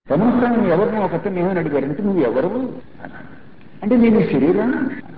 రమణస్వామి ఎవరినో ఒకతను ఏమని అడిగారు అంటే నువ్వు ఎవరు అన్నాడు. అంటే నేను ఈ శరీరం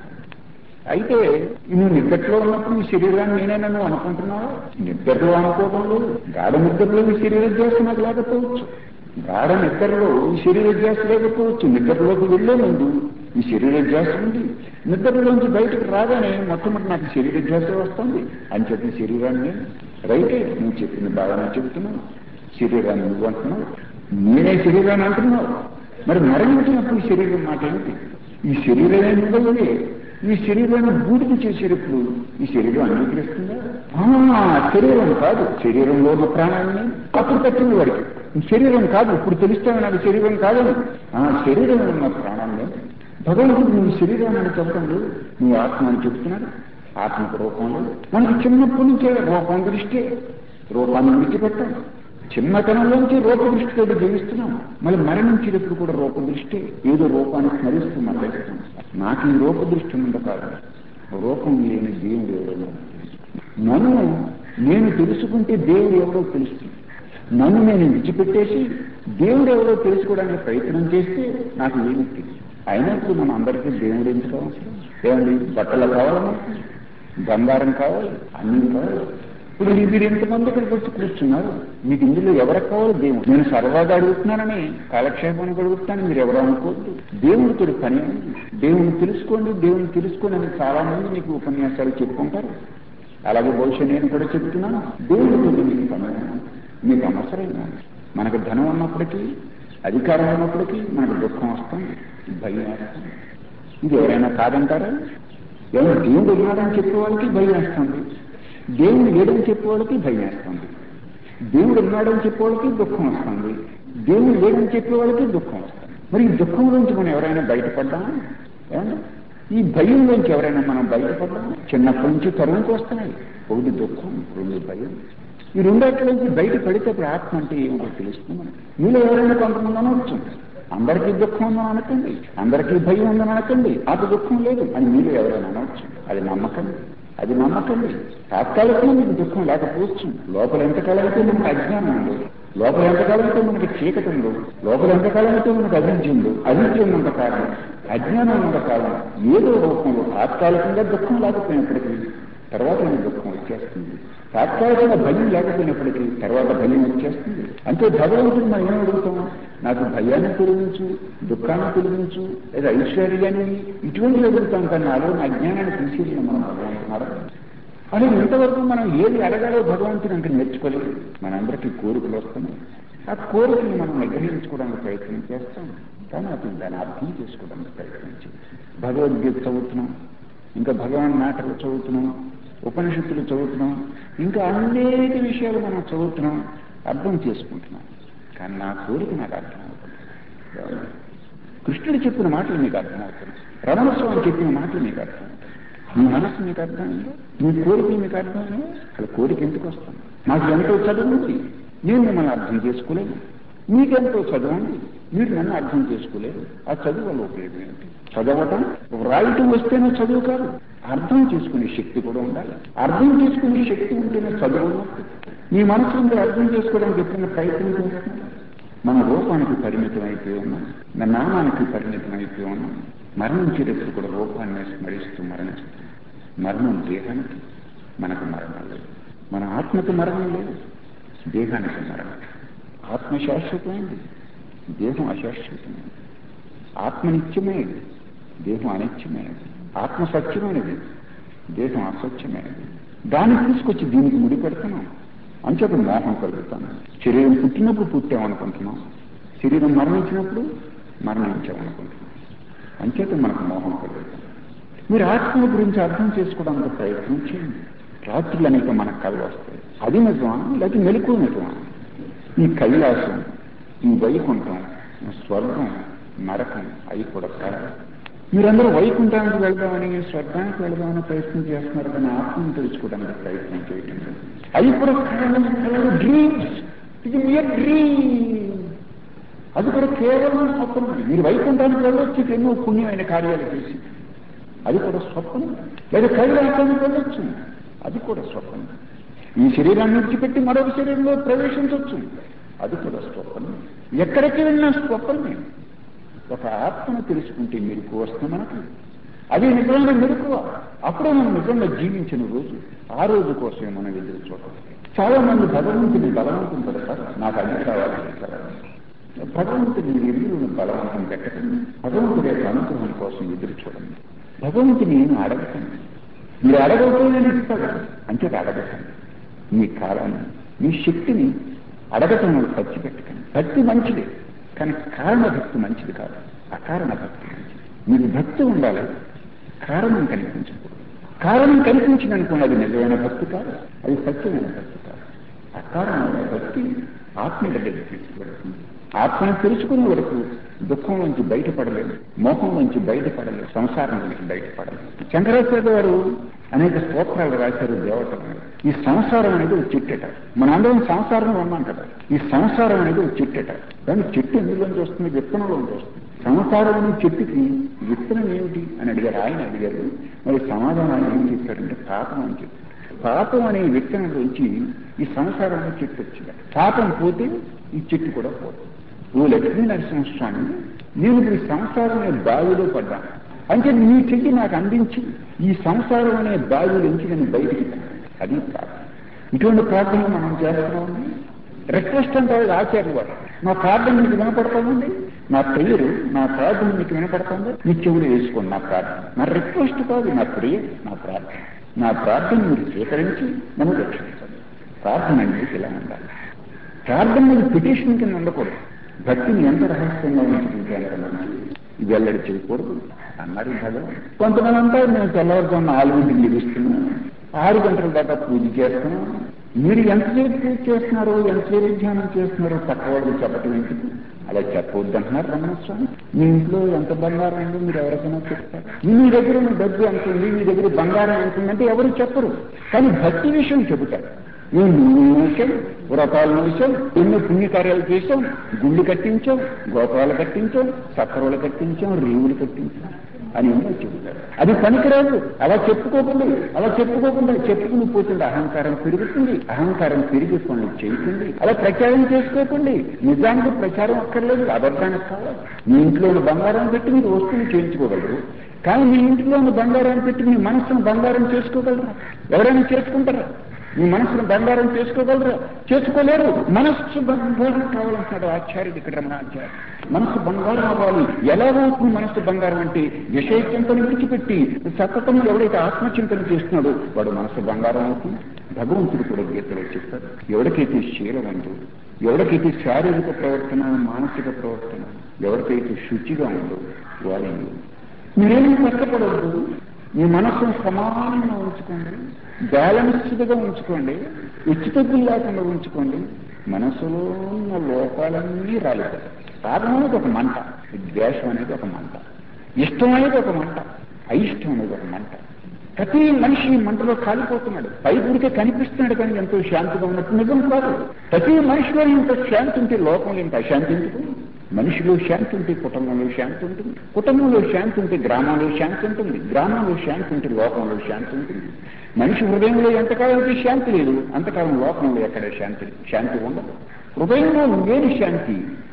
అయితే నువ్వు నిద్రలో ఉన్నప్పుడు నీ శరీరాన్ని నేనైనా నువ్వు అనుకుంటున్నావు నిద్రలో అనుకోవడం లేదు గాఢ నిద్రలో ఈ శరీర ధ్యాస నాకు లేకపోవచ్చు గాఢ నిద్రలో ఈ శరీర ధ్యాస లేకపోవచ్చు నిద్రలోకి వెళ్ళే ముందు ఈ శరీర ధ్యాస ఉంది నిద్రలోంచి బయటకు రాగానే మొట్టమొదటి నాకు శరీర ధ్యాస వస్తుంది అని చెప్పి శరీరాన్ని రైతే నువ్వు చెప్పింది బాగానే చెప్తున్నావు శరీరాన్ని నువ్వు అంటున్నావు నేనే శరీరాన్ని అంటున్నావు మరి మరణించినప్పుడు ఈ శరీరం మాట ఏంటి ఈ శరీరమే నువ్వే ఈ శరీరాన్ని బూడిద చేసేటప్పుడు ఈ శరీరం అంగీకరిస్తుందా ఆ, శరీరం కాదు శరీరంలో ఉన్న ప్రాణాన్ని అప్పుడు తట్టింది వాడికి ఈ శరీరం కాదు ఇప్పుడు తెలుస్తాను నాకు శరీరం కాదని ఆ శరీరం ఉన్న ప్రాణాన్ని భగవంతుడు నువ్వు శరీరాన్ని అని చెప్పడం లేదు నువ్వు ఆత్మ అని చెప్తున్నాడు ఆత్మకు రూపం లేదు మనకి చిన్నప్పటి నుంచే రూపం దృష్టి రూపాన్ని విడిచిపెట్టాం చిన్నతనంలోంచి రూపదృష్టితో జీవిస్తున్నాం మళ్ళీ మరణించేటప్పుడు కూడా రూపదృష్టి ఏదో రూపాన్ని స్మరిస్తూ మరణిస్తాం నాకు ఈ రూపదృష్టి ఉండ కాదు రూపం లేని దేవుడు ఎవడో నన్ను నేను తెలుసుకుంటే దేవుడు ఎవడో తెలుస్తుంది నన్ను నేను విడిచిపెట్టేసి దేవుడు ఎవరో తెలుసుకోవడానికి ప్రయత్నం చేస్తే నాకు ఏమి తెలియదు అయినప్పుడు మన అందరికీ దేవుడు ఎందుకు అవసరం ఏమండి బట్టలు కావాలి మనకి బంగారం కావాలి అన్నీ కావాలి ఇప్పుడు ఈ మీరు ఎంతమంది ఇక్కడికి వచ్చి కూర్చున్నారు మీకు ఇందులో ఎవరికి కావాలి దేవుడు నేను సరదాగా అడుగుతున్నానని కాలక్షేపానికి అడుగుతున్నాను మీరు ఎవరు అనుకోవద్దు దేవుడితో పని ఉంది దేవుని తెలుసుకోండి దేవుని తెలుసుకోండి అని చాలా మంది మీకు ఉపన్యాసాలు చెప్పుకుంటారు అలాగే బహుశా నేను కూడా చెప్తున్నాను దేవుడితో మీకు పని ఉంది. మీకు అవసరం ఉంది. మనకు ధనం ఉన్నప్పటికీ అధికారం ఉన్నప్పటికీ మనకు దుఃఖం వస్తుంది భయం వేస్తుంది ఇది ఎవరైనా కాదంటారా ఎవరు దేవుడు ఉన్నాడని చెప్పే వాళ్ళకి భయం వేస్తుంది దేవుడు లేడని చెప్పే వాళ్ళకి భయం వేస్తుంది దేవుడు ఉన్నాడని చెప్పే వాళ్ళకి దుఃఖం వస్తుంది దేవుడు లేడని చెప్పే వాళ్ళకి దుఃఖం వస్తుంది మరి ఈ దుఃఖంలోంచి మనం ఎవరైనా బయటపడ్డామా ఏమండి ఈ భయంలోంచి ఎవరైనా మనం బయటపడ్డామా చిన్నప్పటి నుంచి తరువుకు వస్తున్నాయి ఒకటి దుఃఖం రెండు భయం ఈ రెండట్లోంచి బయట పడితే అప్పుడు ఆత్మ అంటే ఏమిటో తెలుస్తుంది మనకి. మీలో ఎవరైనా కొంతమంది అనవచ్చు అందరికీ దుఃఖం ఉందని అనకండి అందరికీ భయం ఉందని అనకండి నాకు దుఃఖం లేదు అని మీరు ఎవరైనా అనవచ్చు అది నమ్మకండి అది నమ్మకండి తాత్కాలికంగా మీకు దుఃఖం లేకపోవచ్చు లోపల ఎంతకాలం అయితే మనకు అజ్ఞానం ఉంది లోపల ఎంతకాలం అయితే మనకి చీకటి ఉంది లోపల ఎంతకాలం అయితే మనకు అభివృద్ధి ఉంది అభివృద్ధి ఉన్నంత కాలం అజ్ఞానం ఉన్నంత కాలం ఏదో రూపంలో తాత్కాలికంగా దుఃఖం లేకపోయినప్పటికీ తర్వాత నీకు దుఃఖం వచ్చేస్తుంది తాత్కాలికంగా భయం లేకపోయినప్పటికీ తర్వాత భయం వచ్చేస్తుంది అంటే భగవంతుడు మనం ఏం అడుగుతాం నాకు భయాన్ని తొలగించు దుఃఖాన్ని తొలగించు లేదా ఐశ్వర్యాన్ని ఇటువంటి అడుగుతాం కానీ నాలో నా అజ్ఞానాన్ని తీసేసిన మనం భగవంతున్నారు అని ఇంతవరకు మనం ఏది అడగాలో భగవంతుని అంటే నేర్చుకోలేదు మనందరికీ కోరికలు వస్తున్నాయి ఆ కోరికని మనం నిగ్రహించుకోవడానికి ప్రయత్నం చేస్తాం కానీ అతను దాన్ని అర్థం చేసుకోవడానికి ప్రయత్నం చేస్తాం భగవద్గీత చదువుతున్నాం ఇంకా భగవాన్ నాటలు చదువుతున్నాం ఉపనిషత్తులు చదువుతున్నాం ఇంకా అనేక విషయాలు మనం చదువుతున్నాం అర్థం చేసుకుంటున్నాం కానీ నా కోరిక నాకు అర్థమవుతుంది కృష్ణుడు చెప్పిన మాటలు మీకు అర్థమవుతుంది రమణస్వామి చెప్పిన మాటలు మీకు అర్థమవుతుంది మీ మనసు మీకు అర్థమైందా మీ కోరిక మీకు అర్థమైందా అసలు కోరిక ఎందుకు వస్తుంది నాకు ఎంతో చదువు ఉంది నేను మిమ్మల్ని అర్థం చేసుకోలేను మీకెంతో చదువు ఉంది మీరు నన్ను అర్థం చేసుకోలేరు ఆ చదువు వల్ల ఉపయోగం ఏంటి చదవటం రాయటం వస్తేనే చదువు కాదు అర్థం చేసుకునే శక్తి కూడా ఉండాలి అర్థం చేసుకునే శక్తి ఉంటేనే చదువు ఉన్నట్టు మీ మనసులో మీరు అర్థం చేసుకోవడానికి ఎప్పుడైనా ప్రయత్నం చేస్తున్నారు మన రూపానికి పరిమితం అయిపోయి ఉన్నాం నా నామానికి పరిమితం అయిపోయి ఉన్నాం మరణించేటప్పుడు కూడా రూపాన్ని స్మరిస్తూ మరణిస్తాం మరణం దేహానికి మనకు మరణం లేదు మన ఆత్మకు మరణం లేదు దేహానికి మరణం ఆత్మ శాశ్వతమైంది దేహం అశాశ్వతమైనది ఆత్మ నిత్యమైనది దేహం అనిత్యమైనది ఆత్మ సత్యమైనది దేహం అసత్యమైనది దాన్ని తీసుకొచ్చి దీనికి ముడి పెడుతున్నాం అంచేత మోహం కలుగుతాను శరీరం పుట్టినప్పుడు పుట్టామనుకుంటున్నాం శరీరం మరణించినప్పుడు మరణించామనుకుంటున్నాం అంచేత మనకు మోహం కలుగుతాం మీరు ఆత్మ గురించి అర్థం చేసుకోవడానికి ప్రయత్నం చేయండి రాత్రులు అనేక మనకు కళ్ళు వస్తాయి అది నిజమా లేకపోతే మెలకు నిజమా ఈ కైలాసం ఈ వైకుంఠం స్వర్గం నరకం అవి కూడా కాదు మీరందరూ వైకుంఠానికి వెళ్దామని స్వర్గానికి వెళ్దామని ప్రయత్నం చేస్తున్నారు కానీ ఆత్మను తెలుసుకోవడానికి ప్రయత్నం చేయటం లేదు. అవి కూడా కళలు కళలు డ్రీమ్స్ ఇది మీ డ్రీమ్ అది కూడా కేవలం స్వప్నం మీరు వైకుంఠానికి వెళ్ళొచ్చు ఎన్నో పుణ్యమైన కార్యాలు చేసి అది కూడా స్వప్నం లేదా కైలాసానికి వెళ్ళొచ్చు అది కూడా స్వప్నం ఈ శరీరాన్ని విడిచిపెట్టి మరొక శరీరంలో ప్రవేశించవచ్చు అది కూడా స్వప్నం ఎక్కడికి వెళ్ళినా స్వప్నమే ఒక ఆత్మను తెలుసుకుంటే మెరుపు వస్తుంది మనకి అది నిజమైన మెరుపు అప్పుడే మనం నిజంగా జీవించిన రోజు ఆ రోజు కోసమే మనం ఎదురు చూడాలి చాలా మంది భగవంతుని బలవంతం పెడతారు నాకు అది కావాలి అంటారు. భగవంతుని ఎదురును బలవంతం పెట్టకండి భగవంతుడి యొక్క అనుగ్రహం కోసం ఎదురు చూడండి భగవంతుని ఏమి అడగకండి మీరు అడగకపోయినా ఇస్తాడు అంటే అడగకండి మీ కాలాన్ని మీ శక్తిని అడగటంలో ఖర్చు పెట్టకండి భక్తి మంచిది కానీ కారణ భక్తి మంచిది కాదు అకారణ భక్తి మంచిది మీకు భక్తి ఉండాలి కారణం కనిపించకూడదు కారణం కనిపించిందనుకోండి అది నిజమైన భక్తి కాదు అది సత్యమైన భక్తి కాదు అకారణమైన భక్తి ఆత్మ దగ్గరికి తీసుకువెడుతుంది ఆత్మను తెలుసుకునే వరకు దుఃఖం నుంచి బయటపడలేదు మోహం నుంచి బయటపడలేదు సంసారం నుంచి బయటపడలేదు శంకరాచార్య గారు అనేక స్తోత్రాలు రాశారు దేవతల మీద. ఈ సంసారం అనేది ఒక చెట్టట మన అందరం సంసారంలో ఉన్నాం కదా ఈ సంసారం అనేది ఒక చెట్టట కానీ చెట్టు ఎందులోంచి వస్తుంది విత్తనంలోంచి వస్తుంది సంసారం అనే చెట్టుకి విత్తనం ఏమిటి అని అడిగారు ఆయన అడిగారు మరి సమాధానం ఏం చెప్పారంటే పాపం అని చెప్పారు పాపం అనే విత్తనం నుంచి ఈ సంసారం అనే చెట్టు వచ్చింది పాపం పోతే ఈ చెట్టు కూడా పోతుంది ఓ లక్ష్మీ నరసింహస్వామి నేను ఇప్పుడు ఈ సంసారం అనే బావిలో పడ్డాను అంటే నీ చెయ్యి నాకు అందించి ఈ సంసారం అనే బావి నుంచి నేను బయటికి తీయాలి. అది ప్రార్థన ఇటువంటి ప్రార్థన మనం చేస్తున్నామండి రిక్వెస్ట్ అంటే ఆచార్య వారు నా ప్రార్థన మీకు వినపడతామండి నా ప్రేయరు నా ప్రార్థన మీకు వినపడుతుంది మీ చెవులు వేసుకోండి నా ప్రార్థన నా రిక్వెస్ట్ కాదు నా ప్రేయర్ నా ప్రార్థన నా ప్రార్థన మీరు స్వీకరించి నన్ను రక్షించండి ప్రార్థన అనేది ఇలా ఉండాలి ప్రార్థన మీద పిటిషన్ కింద ఉండకూడదు భక్తిని ఎంత రహస్యంగా ఉంచుకుంటే అంత మంచిది వెల్లడి చేయకూడదు అన్నారు భగవాన్ కొంతమంది అంతా నేను తెల్లవారుజామున నాలుగింటికి లభిస్తున్నాను ఆరు గంటల దాకా పూజ చేస్తున్నాను మీరు ఎంతసేపు పూజ చేస్తున్నారో ఎంతసేపు ధ్యానం చేస్తున్నారో పక్కవాళ్ళు చెప్పటం ఎందుకు అలా చెప్పవద్దు అంటున్నారు రమణస్వామి మీ ఇంట్లో ఎంత బంగారం ఉందో మీరు ఎవరికైనా చెప్తారు మీ దగ్గర ఉన్న డబ్బు ఎంత ఉంది మీ దగ్గర బంగారం ఎంత ఉందంటే ఎవరు చెప్పరు కానీ భక్తి విషయం చెబుతారు మేము నువ్వు వేసాం వ్రతాలు వేసాం ఎన్నో పుణ్యకార్యాలు చేసాం గుళ్ళు కట్టించాం గోపాలు కట్టించాం సక్కరలు కట్టించాం రేవులు కట్టించాం అని ఏమో చెబుతారు అది పనికిరాదు అలా చెప్పుకోకుండా అలా చెప్పుకోకుండా చెప్పుకుని పోతుంది అహంకారం పెరుగుతుంది అహంకారం పెరిగి పనులు చేయకండి అలా ప్రచారం చేసుకోకండి నిజానికి ప్రచారం అక్కర్లేదు అబద్ధానికి కావాలి మీ ఇంట్లో ఉన్న బంగారం పెట్టి మీరు వస్తువులు చేయించుకోగలరు కానీ మీ ఇంట్లో ఉన్న బంగారాన్ని పెట్టి మీ మనసును బంగారం చేసుకోగలరా ఎవరైనా చేసుకుంటారా మీ మనసును బంగారం చేసుకోగలరా చేసుకోలేరు మనస్సు బంగారం కావాలంటున్నాడు ఆచార్యుడు ఇక్కడ రమణాచార్య మనసు బంగారం అవ్వాలి ఎలాగవుతుంది మనసు బంగారం అంటే విషయ చింతన విడిచిపెట్టి సతతం ఎవడైతే ఆత్మచింతన చేస్తున్నాడో వాడు మనసు బంగారం అవుతుంది భగవంతుడు కూడా గీతలో చెప్తాడు ఎవరికైతే శీలం ఉందో ఎవరికైతే శారీరక ప్రవర్తన మానసిక ప్రవర్తన ఎవరికైతే శుచిగా ఉందో వాళ్ళు మీరేమీ కష్టపడవద్దు మీ మనస్సును సమానంగా ఉంచుకోండి బ్యాలెన్స్డ్గా ఉంచుకోండి ఉచితగ్గులు లేకుండా ఉంచుకోండి మనసులో ఉన్న లోపాలన్నీ రాలిపోతాయి సాధన అనేది ఒక మంట ద్వేషం అనేది ఒక మంట ఇష్టం అనేది ఒక మంట అయిష్టం అనేది ఒక మంట ప్రతి మనిషి ఈ మంటలో కాలిపోతున్నాడు పై గుడికే కనిపిస్తున్నాడు కానీ ఎంతో శాంతిగా ఉన్నట్టు నిజం కాదు ప్రతి మనిషిలో ఇంత శాంతి ఉంటే లోకంలో ఇంత అశాంతి ఎందుకు మనిషిలో శాంతి ఉంటే కుటుంబంలో శాంతి ఉంటుంది కుటుంబంలో శాంతి ఉంటే గ్రామంలో శాంతి ఉంటుంది గ్రామంలో శాంతి ఉంటే లోకంలో శాంతి ఉంటుంది మనిషి హృదయంలో ఎంతకాలం శాంతి లేదు అంతకాలం లోకంలో ఎక్కడ శాంతి శాంతి ఉండదు హృదయంలో లేని శాంతి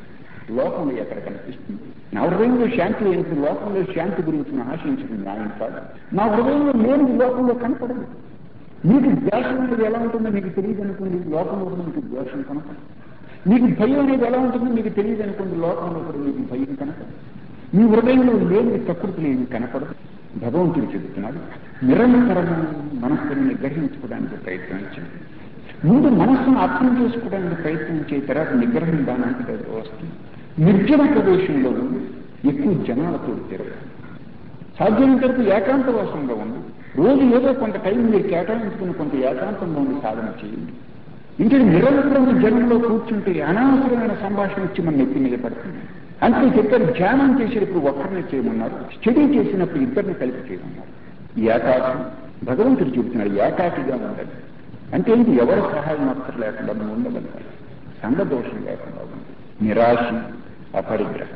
లోకంలో ఎక్కడ కనిపిస్తుంది నా హృదయంలో శాంతి లేని లోకంలో శాంతి గురించి నేను ఆశించడం న్యాయం కాదు నా హృదయంలో లేని లోకంలో కనపడదు మీకు ద్వేషం అనేది ఎలా ఉంటుందో మీకు తెలియదు అనుకోండి లోకంలో కూడా మీకు ద్వేషం కనపడదు మీకు భయం అనేది ఎలా ఉంటుందో మీకు తెలియదు అనుకోండి లోకంలో కూడా మీకు భయం కనపడదు మీ హృదయంలో లేని ప్రకృతి లేని కనపడదు భగవంతుడు చెబుతున్నాడు నిరంతరము మనస్సుని నిగ్రహించుకోవడానికి ప్రయత్నించండి ముందు మనస్సును అర్థం చేసుకోవడానికి ప్రయత్నం చేయ తర్వాత నిగ్రహం దానికి అది వస్తుంది నిర్జన ప్రదేశంలో ఉండి ఎక్కువ జనాలతో తిరగదు సాధ్యమైనంత వరకు ఏకాంతవాసంగా ఉంది రోజు ఏదో కొంత టైం మీరు కేటాయించుకుని కొంత ఏకాంతంగా ఉండి సాధన చేయండి ఇంటి నిరంతరం జనంలో కూర్చుంటే అనవసరమైన సంభాషణ వచ్చి మన నెత్తి మీద పడుతుంది అంతే చెప్పారు ధ్యానం చేసేటప్పుడు ఒక్కరినే చేయమన్నారు స్టడీ చేసినప్పుడు ఇద్దరిని కలిపి చేయమన్నారు ఈ ఏకాకి భగవంతుడు చెబుతున్నాడు ఏకాకిగా ఉండాలి అంటే ఏంటి ఎవరి సహాయం అక్కర్ లేకుండా నువ్వు ఉండగలగాలి సంఘదోషం లేకుండా ఉంది నిరాశ అపరిగ్రహ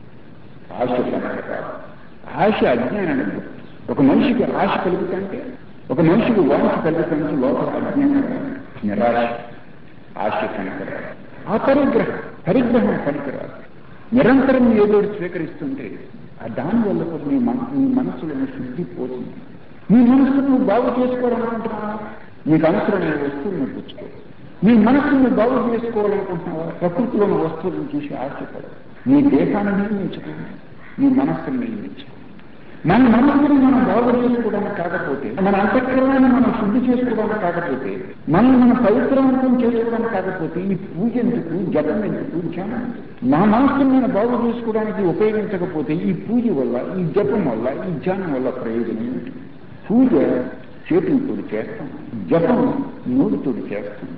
ఆశ సమస్య కాదు ఆశ అజ్ఞానాన్ని గుర్తు ఒక మనిషికి ఆశ కలుగుతుంటే ఒక మనిషికి వాంఛ కలుగుతుంటే లోపల అజ్ఞానం నిరాశ ఆశ కనపడ అపరిగ్రహం పరిగ్రహం పనికిరాదు నిరంతరం ఏదో ఒకటి స్వీకరిస్తుంటే ఆ దాని వల్ల కూడా నీ మన నీ మనసులోని శుద్ధి పోతుంది నీ మనసును నువ్వు బాగు చేసుకోవాలనుకుంటున్నావా నీకు అవసరమైన వస్తువులను పుచ్చుకో నీ మనసును బాగు చేసుకోవాలనుకుంటున్నావా ప్రకృతిలోని వస్తువులను చూసి ఆశపడు నీ దేహాన్ని నియమించుకో నీ మనస్సును నియమించుకో మన మనసుని మనం బాగు చేసుకోవడానికి కాకపోతే మన అంతఃకరణాన్ని మనం శుద్ధి చేసుకోవడానికి కాకపోతే మనం మన పవిత్రవంతం చేసుకోవడానికి కాకపోతే ఈ పూజ ఎందుకు జపం ఎందుకు ధ్యానం ఎందుకు? నా మనస్సుని నేను బాగు చేసుకోవడానికి ఉపయోగించకపోతే ఈ పూజ వల్ల ఈ జపం వల్ల ఈ ధ్యానం వల్ల ప్రయోజనం ఏంటి పూజ చేతులతోటి చేస్తాం జపం నోటితోటి చేస్తాం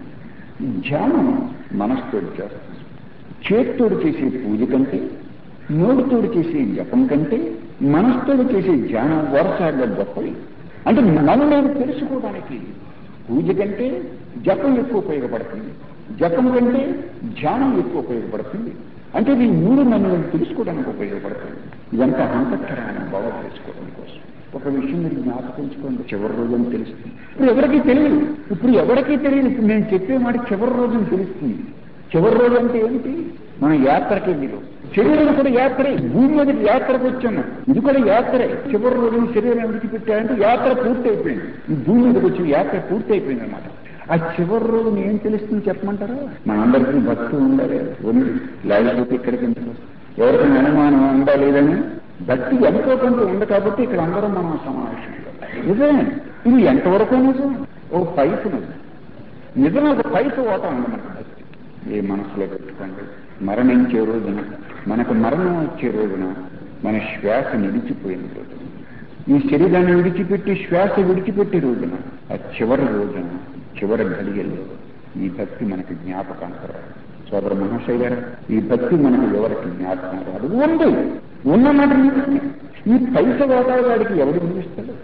ధ్యానం మనసుతోటి చేస్తాం చేతితోడు చేసే పూజ కంటే నోటితోడు చేసే జపం కంటే మనసుతోడు చేసే ధ్యానం వరసాగా గొప్పవి అంటే మనలో తెలుసుకోవడానికి పూజ కంటే జపం ఎక్కువ ఉపయోగపడుతుంది జపం కంటే ధ్యానం ఎక్కువ ఉపయోగపడుతుంది అంటే ఇది మూడు నన్ను తెలుసుకోవడానికి ఉపయోగపడుతుంది ఇదంతా అంతఃకరాన్ని బాగా తెలుసుకోవడం కోసం ఒక విషయం మీరు జ్ఞాపకించుకోండి చివరి రోజున తెలుస్తుంది ఇప్పుడు ఎవరికీ తెలియదు ఇప్పుడు ఎవరికీ తెలియదు ఇప్పుడు నేను చెప్పే మాట చివరి రోజున తెలుస్తుంది చివరి రోజు అంటే ఏంటి మనం యాత్రకి వెళ్ళి శరీరం కూడా యాత్రే భూమి మీద యాత్రకు వచ్చాము ఇది కూడా యాత్రే చివరి రోజున శరీరం విడిచిపెట్టారంటే యాత్ర పూర్తి అయిపోయింది ఈ భూమి మీదకి వచ్చి యాత్ర పూర్తి అయిపోయింది అనమాట ఆ చివరి రోజున ఏం తెలుస్తుంది చెప్పమంటారా మనందరికీ భక్తి ఉండాలి ఉంది లేకపోతే ఇక్కడికి ఎందుకు ఎవరికైనా అనుమానం ఉందా లేదని భక్తి ఎంతో కొంత ఉంది కాబట్టి ఇక్కడ అందరం మనం సమావేశం నిజమే ఇది ఎంతవరకు నిజం ఓ పైపు నిజం నిజమే ఒక పైపు ఓట ఉంది మనకు భక్తి ఏ మనసులో పెట్టుకోండి మరణించే రోజున మనకు మరణం వచ్చే రోజున మన శ్వాస నిలిచిపోయిన రోజున ఈ శరీరాన్ని విడిచిపెట్టి శ్వాస విడిచిపెట్టే రోజున ఆ చివరి రోజున చివరి ఘడియల్లో ఈ భక్తి మనకి జ్ఞాపకానికి రాదు సోదర మహాశయ గారు ఈ భక్తి మనకు ఎవరికి జ్ఞాపకం రాదు ఉంది ఉన్న మాట నిజమే. ఈ పైస వాటాగాడికి ఎవడు నిలుస్తాడు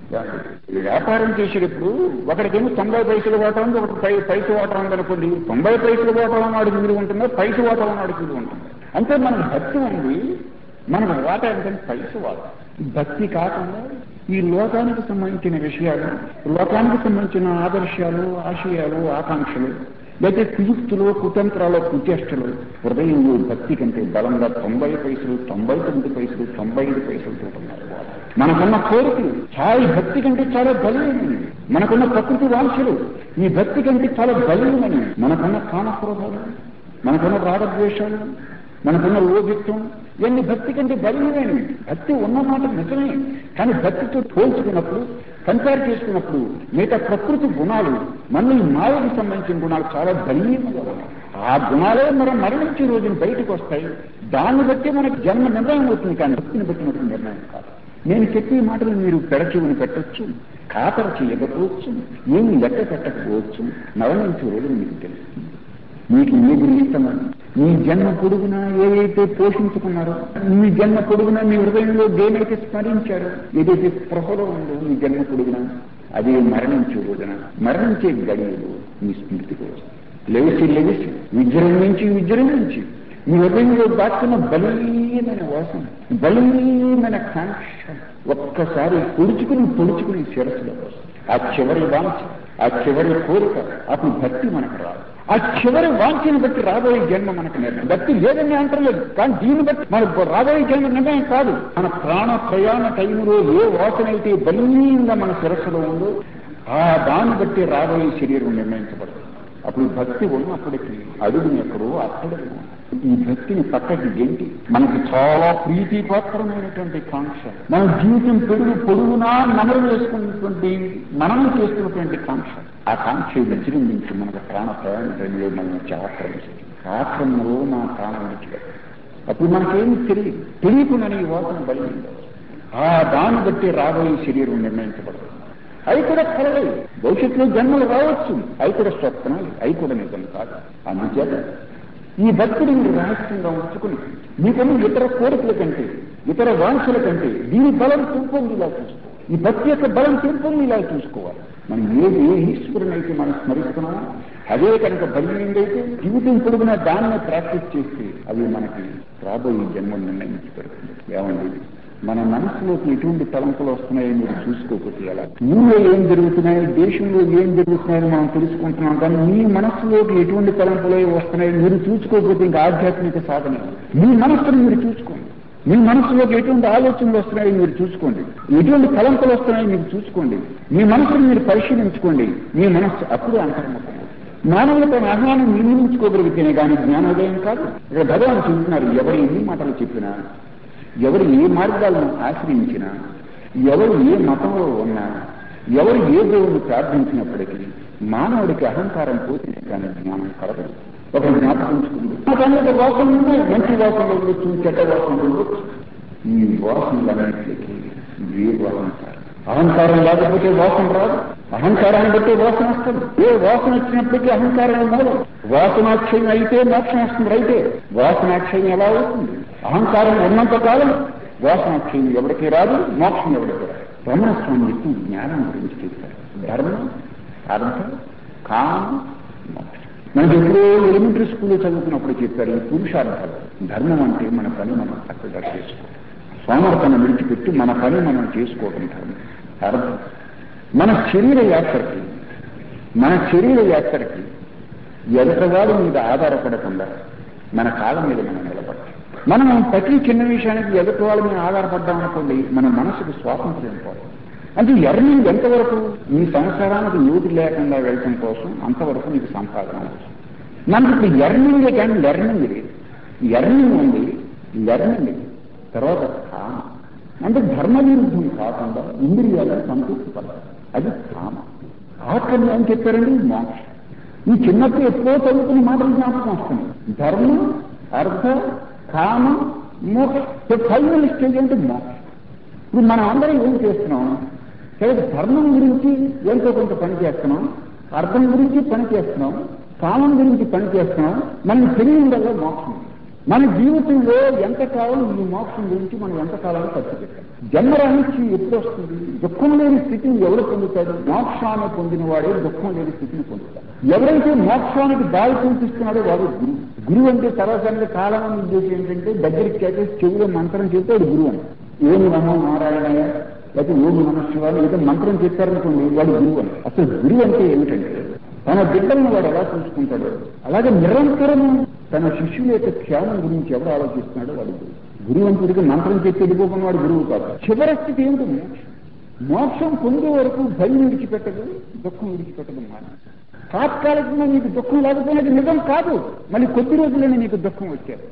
వ్యాపారం చేసేటప్పుడు ఒకడికేమో తొంభై పైసలు వాటా ఉంది ఒకటి పై పైస వాటా ఉంది అనుకోండి తొంభై పైసలు వాటా ఉన్నాడు మీరు ఉంటుందా పైస వాటా ఉన్నాడు మీరు ఉంటుంది అంటే మనకు భక్తి ఉంది మనకు వాటా ఏంటంటే పైస వాటా భక్తి కాకుండా ఈ లోకానికి సంబంధించిన విషయాలు లోకానికి సంబంధించిన ఆదర్శాలు ఆశయాలు ఆకాంక్షలు లేకపోతే కుయుక్తులు కుతంత్రాలు కుచేష్టలు హృదయంలో భక్తి కంటే బలంగా తొంభై పైసలు తొంభై తొమ్మిది పైసలు తొంభై ఐదు పైసలు ఉంటున్నారు మనకున్న కోరికలు చాలా భక్తి కంటే చాలా బలీయమైనవి మనకున్న ప్రకృతి వాంఛలు ఈ భక్తి కంటే చాలా బలీయమైనవి మనకున్న కామక్రోధాలు మనకున్న రాగద్వేషాలు మనకున్న లోభిత్వం ఇవన్నీ భక్తి కంటే బలీయమైనవి భక్తి ఉన్నమాట నిజమే కానీ భక్తితో పోల్చుకున్నప్పుడు కంపేర్ చేసుకున్నప్పుడు మిగతా ప్రకృతి గుణాలు మన ఈ మాయకు సంబంధించిన గుణాలు చాలా బలీయంగా ఉన్నాయి ఆ గుణాలే మనం మరణించే రోజున బయటకు వస్తాయి దాన్ని బట్టి మనకి జన్మ నిర్ణయం అవుతుంది కానీ భక్తిని బట్టి మనకు నిర్ణయం కాదు నేను చెప్పే మాటలు మీరు పెడచెవిని పెట్టచ్చు ఖాతర చేయకపోవచ్చు ఏమి లెక్క పెట్టకపోవచ్చు మరణించే రోజున మీకు తెలుస్తుంది మీకు ఏది ఇష్టమని మీ జన్మ పొడుగున ఏదైతే పోషించుకున్నారో మీ జన్మ పొడుగున మీ హృదయంలో దేనైతే స్మరించారో ఏదైతే స్పృహలో ఉందో మీ జన్మ పొడుగున అదే మరణించే రోజున మరణించే గడియలు మీ స్మృతికి వస్తుంది లెవిసి లెవిసి విజృంభించి విజృంభించి మీ హృదయంలో దాక్కున్న బలీయమైన వాసన బలీయమైన కాంక్ష ఒక్కసారి పొడుచుకుని పొడుచుకుని శిరస్సులో వస్తుంది ఆ చివరి వాంఛ ఆ చివరి కోరిక అప్పుడు భక్తి మనకు రాదు ఆ చివరి వాంఛను బట్టి రాబోయే జన్మ మనకు నిర్ణయం భక్తి లేదని అంటలేదు కానీ దీన్ని బట్టి మన రాబోయే జన్మ నిర్ణయం కాదు మన ప్రాణ ప్రయాణ టైంలో ఏ వాసన అయితే బలీయంగా మన శిరస్సులో ఉందో ఆ దాన్ని బట్టి రాబోయే శరీరం నిర్ణయించబడుతుంది అప్పుడు భక్తి ఉన్నప్పటికీ అడుగుని ఎక్కడో అక్కడే ఈ భక్తిని పక్కకి గెంటి మనకి చాలా ప్రీతిపాత్రమైనటువంటి కాంక్ష మన జీవితం పెరుగు పొడుగునా నమరు వేసుకున్నటువంటి మనం చేస్తున్నటువంటి కాంక్ష ఆ కాంక్ష విజృంభించి మనకు ప్రాణ ప్రయాణంలో మనం ఆక్రమించింది ఆక్రమణలో నా ప్రాణం విడిచిపెట్టాలి అప్పుడు మనకేమి తెలియదు తెలియకుండానే ఈ వాసన బలిగింది ఆ దాన్ని బట్టి రాబోయే శరీరం నిర్ణయించబడదు అవి కూడా కలవే భవిష్యత్తులో జన్మలు రావచ్చు అవి కూడా స్వప్నాలు అవి కూడా నిజం కాదు అందుచేత ఈ భక్తుడు మీరు రహస్యంగా ఉంచుకుని మీకున్న ఇతర కోరికల కంటే ఇతర వాంఛల కంటే దీని బలం పెంపొందిలా చూసుకో ఈ భక్తి యొక్క బలం పెంపొందిలా చూసుకోవాలి మనం ఏది ఏ ఈశ్వరుని అయితే మనం స్మరిస్తున్నామో అదే కనుక బలీయందైతే జీవితం పొడుగున దాన్ని ప్రాక్టీస్ చేస్తే అవి మనకి రాబోయే జన్మ నిర్ణయించి పెడుతుంది ఏమండి మన మనసులోకి ఎటువంటి తలంపులు వస్తున్నాయో మీరు చూసుకోకపోతే ఎలా ఊళ్ళో ఏం జరుగుతున్నాయి దేశంలో ఏం జరుగుతున్నాయో మనం తెలుసుకుంటున్నాం కానీ మీ మనసులోకి ఎటువంటి తలంపులు వస్తున్నాయో మీరు చూసుకోకపోతే ఇంకా ఆధ్యాత్మిక సాధన మీ మనస్సును మీరు చూసుకోండి మీ మనసులోకి ఎటువంటి ఆలోచనలు వస్తున్నాయో మీరు చూసుకోండి ఎటువంటి తలంపులు వస్తున్నాయో మీరు చూసుకోండి మీ మనసును మీరు పరిశీలించుకోండి మీ మనస్సు అప్పుడే అంతర్ముఖం మానవులు తన అజ్ఞానం నిర్మించుకోగలిగితేనే కానీ జ్ఞానోదయం కాదు ఇక్కడ భగవాన్ చెబుతున్నారు ఎవరు ఎన్ని మాటలు చెప్పినా ఎవరు ఏ మార్గాలను ఆశ్రయించినా ఎవరు ఏ మతంలో ఉన్నా ఎవరు ఏ దేవుడిని ప్రార్థించినప్పటికీ మానవుడికి అహంకారం పోతుంది కానీ జ్ఞానం కలగదు ఒక జ్ఞాపకం ఉంచుకుంది నాకన్నది వాసనలు ఉన్నాయి మంచి వాసనలు ఉండొచ్చు చెడ్డ వాసనలు ఉండొచ్చు ఈ వాసనలన్నింటికి వేరు అహంకారం అహంకారం లేకపోతే వాసన రాదు అహంకారాన్ని బట్టి వాసన వస్తుంది ఏ వాసన వచ్చినప్పటికీ అహంకారం మూలం వాసనాక్షయం అయితే మోక్షం వస్తుంది అయితే వాసనాక్షయం ఎలా అవుతుంది అహంకారం ఉన్నంత కాలం వాసనాక్షయం ఎవరికి రాదు మోక్షం ఎవరికి రాదు రమణస్వామి ఎక్కువ జ్ఞానం గురించి చెప్పారు ధర్మం అర్థం కామం మోక్షం మనకి ఎప్పుడో ఎలిమెంటరీ స్కూల్లో చదువుకున్నప్పుడు చెప్పారు ఈ పురుషార్థాలు ధర్మం అంటే మన పని మనం చక్కగా చేసుకోవాలి సోమర్తనం విడిచిపెట్టి మన పని మనం చేసుకోవటం ధర్మం అర్థం మన శరీర యాత్రకి మన శరీర యాత్రకి ఎదుటవాడి మీద ఆధారపడకుండా మన కాలం మీద మనం నిలబడాలి మనం ప్రతి చిన్న విషయానికి ఎదుటి వాళ్ళ మీద ఆధారపడ్డాం అనుకోండి మన మనసుకు స్వాతంత్ర్యం పోతుంది అంటే ఎర్నింగ్ ఎంతవరకు నీ సంసారానికి యోటి లేకుండా వెళ్ళటం కోసం అంతవరకు నీకు సంపాదన అవసరం మనకి ఇప్పుడు ఎర్నింగ్ కానీ లెర్నింగ్ లేదు ఎర్నింగ్ ఉంది లెర్నింగ్ లేదు తర్వాత కామ అంటే ధర్మ విరుద్ధం కాకుండా ఇంద్రియాలను సంతృప్తి పడాలి అది కామ ఆఖరి ఏం చెప్పారండి మోక్షం ఈ చిన్నప్పుడు ఎప్పుడో చదువుకున్న మాటలు జ్ఞాపకం వస్తుంది ధర్మం అర్థ కామ మోక్ష ఫైనల్ స్టేజ్ అంటే మోక్షం ఇప్పుడు మనం అందరం ఏం చేస్తున్నాం కేవలం ధర్మం గురించి ఎంతో కొంత పని చేస్తున్నాం అర్థం గురించి పని చేస్తున్నాం కామం గురించి పని చేస్తున్నాం మనం తెలియడం మోక్షం మన జీవితంలో ఎంతకాలం ఈ మోక్షం గురించి మనం ఎంతకాలం ఖర్చు పెట్టాం జన్మరాహిత్యం ఎప్పుడు వస్తుంది దుఃఖం లేని స్థితిని ఎవరు పొందుతాడు మోక్షాన్ని పొందిన వాడే దుఃఖం లేని స్థితిని పొందుతాడు ఎవరైతే మోక్షానికి దారి చూపిస్తున్నాడో వాడు గురువు గురువు అంటే తర్వాత కాలం ఉద్దేశం ఏంటంటే దగ్గరికి కేటేసి చెవిలో మంత్రం చెప్తే వాడు గురువు అని ఓం నమో నారాయణయ్య లేకపోతే ఓం నమ శివాయ ఏదో మంత్రం చెప్పారనుకోండి వాడు గురువు అని అసలు గురువు అంటే ఏమిటంటే తన బిడ్డలను వాడు ఎలా చూసుకుంటాడో అలాగే నిరంతరము తన శిష్యుల యొక్క క్షేమం గురించి ఎవరు ఆలోచిస్తున్నాడో వాడు గురువు గురువంతుడికి మంత్రం చెప్పి వెళ్ళిపోకున్న వాడు గురువు కాదు చివరి స్థితి ఏమిటి మోక్షం మోక్షం పొందే వరకు భయం విడిచిపెట్టదు దుఃఖం విడిచిపెట్టదు మాట తాత్కాలికంగా నీకు దుఃఖం లేకపోయినది నిజం కాదు మళ్ళీ కొద్ది రోజుల్లోనే నీకు దుఃఖం వచ్చారు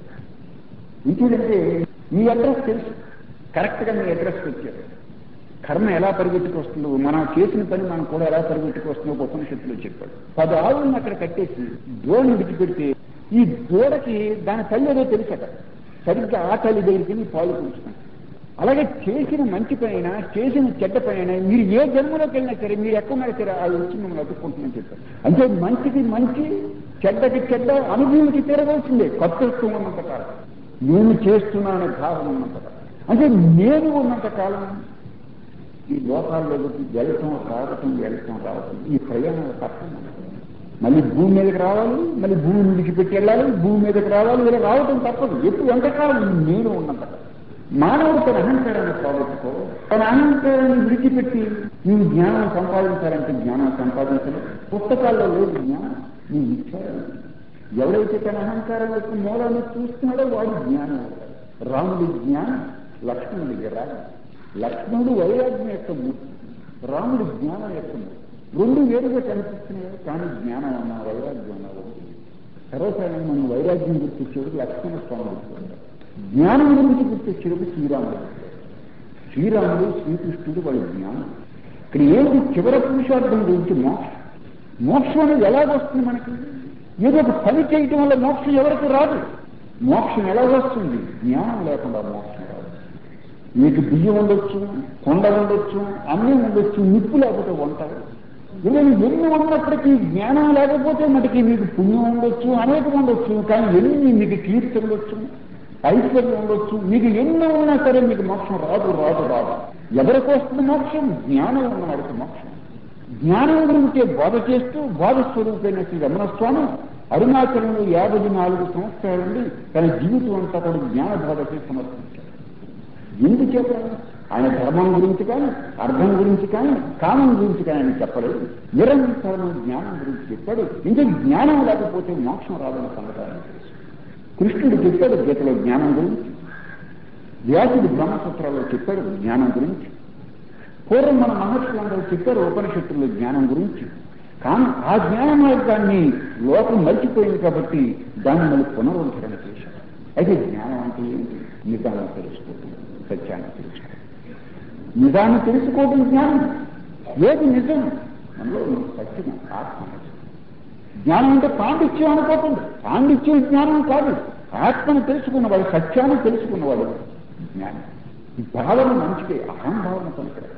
ఇంకేంటంటే మీ అడ్రస్ తెలుసు కరెక్ట్గా మీ అడ్రస్కి వచ్చారు కర్మ ఎలా పరిగెట్టుకొస్తుందో మనం చేసిన పని మనం కూడా ఎలా పరిగెట్టుకొస్తుందో ఒక ఉపనిషత్తులో చెప్పాడు పది ఆవులను అక్కడ కట్టేసి దోణి విడిచిపెడితే ఈ దూడకి దాని తల్లి ఏదో తెలుసట సరిగ్గా ఆ తల్లి దగ్గరికి వెళ్ళి పాలు కూర్చున్నాం అలాగే చేసిన మంచి పైన చేసిన చెడ్డ పైన మీరు ఏ జన్మలోకి వెళ్ళినా సరే మీరు ఎక్కడున్నా సరే ఆ వచ్చి మిమ్మల్ని అతుక్కుంటుందని చెప్పారు అంటే మంచికి మంచి చెడ్డకి చెడ్డ అనుభూతికి తిరగవలసిందే కర్తృత్వం ఉన్నంత కాలం నేను చేస్తున్నాననే భావన ఉన్నంత కాలం అంటే నేను ఉన్నంత కాలం ఈ లోకాల్లోకి వెళ్ళటం రావటం వెళ్ళటం రావటం ఈ ప్రయాణాలు తప్పదు మళ్ళీ భూమి మీదకి రావాలి మళ్ళీ భూమి విడిచిపెట్టి వెళ్ళాలి భూమి మీదకి రావాలి ఇలా రావటం తప్పదు ఎప్పుడు ఎంతకాలం ఈ నేను ఉన్నంత కాలం. మానవుడు తన అహంకారాన్ని పోగొట్టుకో తన అహంకారాన్ని విడిచిపెట్టి నీవు జ్ఞానం సంపాదించాలంటే జ్ఞానం సంపాదించడం పుస్తకాల్లో లేదు జ్ఞానం నీ విచారం ఎవరైతే తన అహంకారం యొక్క మూలాన్ని చూస్తున్నాడో వాడు జ్ఞానం అవుతాడు. రాముడి జ్ఞానం లక్ష్మణుడికి రాదు లక్ష్మణుడు వైరాగ్యం యొక్క మూర్తి రాముడు జ్ఞానం యొక్క మూర్తి రెండు వేరుగా కనిపిస్తున్నాయి కానీ జ్ఞానం అన్న వైరాగ్యం అన్న ఒకటి తర్వాత మనం వైరాగ్యం గుర్తించేది లక్ష్మణ స్వామి గుర్తుంటారు జ్ఞానం గురించి గుర్తించేది శ్రీరాముడు శ్రీరాముడు శ్రీకృష్ణుడు వాడి జ్ఞానం ఇక్కడ ఏంటి చివరి పురుషార్థం గురించి మోక్షం మోక్షం అనేది ఎలాగ వస్తుంది మనకి ఏదో ఒక పని చేయటం వల్ల మోక్షం ఎవరికి రాదు మోక్షం ఎలా వస్తుంది జ్ఞానం లేకుండా మోక్షం రాదు మీకు బియ్యం ఉండొచ్చు కొండ ఉండొచ్చు అన్నీ ఉండొచ్చు నిప్పు లేకపోతే వంట ఇలా ఎన్ని ఉన్నప్పటికీ జ్ఞానం లేకపోతే మటుకి మీకు పుణ్యం ఉండొచ్చు అనేకం ఉండొచ్చు కానీ ఎన్ని మీకు కీర్తి ఉండొచ్చు ఐశ్వర్యం ఉండొచ్చు మీకు ఎన్ని ఉన్నా సరే మీకు మోక్షం రాదు రాదు రాదు ఎవరికి వస్తుంది మోక్షం జ్ఞానం ఉన్నవాడికి మోక్షం జ్ఞానం గురించి బోధ చేస్తూ బోధ స్వరూపైన శ్రీ రమణస్వామి అరుణాచలంలో యాభై నాలుగు సంవత్సరాల నుండి తన జీవితం అంతా కూడా జ్ఞాన బోధకి సమర్పించారు ఎందుచేత ఆయన ధర్మం గురించి కానీ అర్థం గురించి కానీ కామం గురించి కానీ ఆయన చెప్పలేదు నిరంతరం జ్ఞానం గురించి చెప్పాడు ఇంకా జ్ఞానం లేకపోతే మోక్షం రాదని సంగతాన్ని తెలుసు కృష్ణుడు చెప్పాడు గీతలో జ్ఞానం గురించి వ్యాసుడు బ్రహ్మసూత్రాల్లో చెప్పాడు జ్ఞానం గురించి పూర్వం మన మహర్షులందరూ చెప్పారు ఉపనిషత్తుల్లో జ్ఞానం గురించి కానీ ఆ జ్ఞాన మార్గాన్ని లోకం మర్చిపోయింది కాబట్టి దాన్ని మళ్ళీ పునరుద్ధరణ చేశారు అయితే జ్ఞానం అంటే ఏంటి నిజాన్ని తెలుసుకోవడం సత్యాన్ని తెలుసుకోవడం నిజాన్ని తెలుసుకోవడం జ్ఞానం ఏది నిజం మనలో ఉన్న సత్యం ఆత్మ నిజం. జ్ఞానం అంటే పాండిత్యం అనుకోకుండా పాండిత్యం జ్ఞానం కాదు ఆత్మను తెలుసుకున్నవాడు సత్యాన్ని తెలుసుకున్నవాడు జ్ఞానం ఈ భావన మంచిదే అహంభావన పనికిరాదు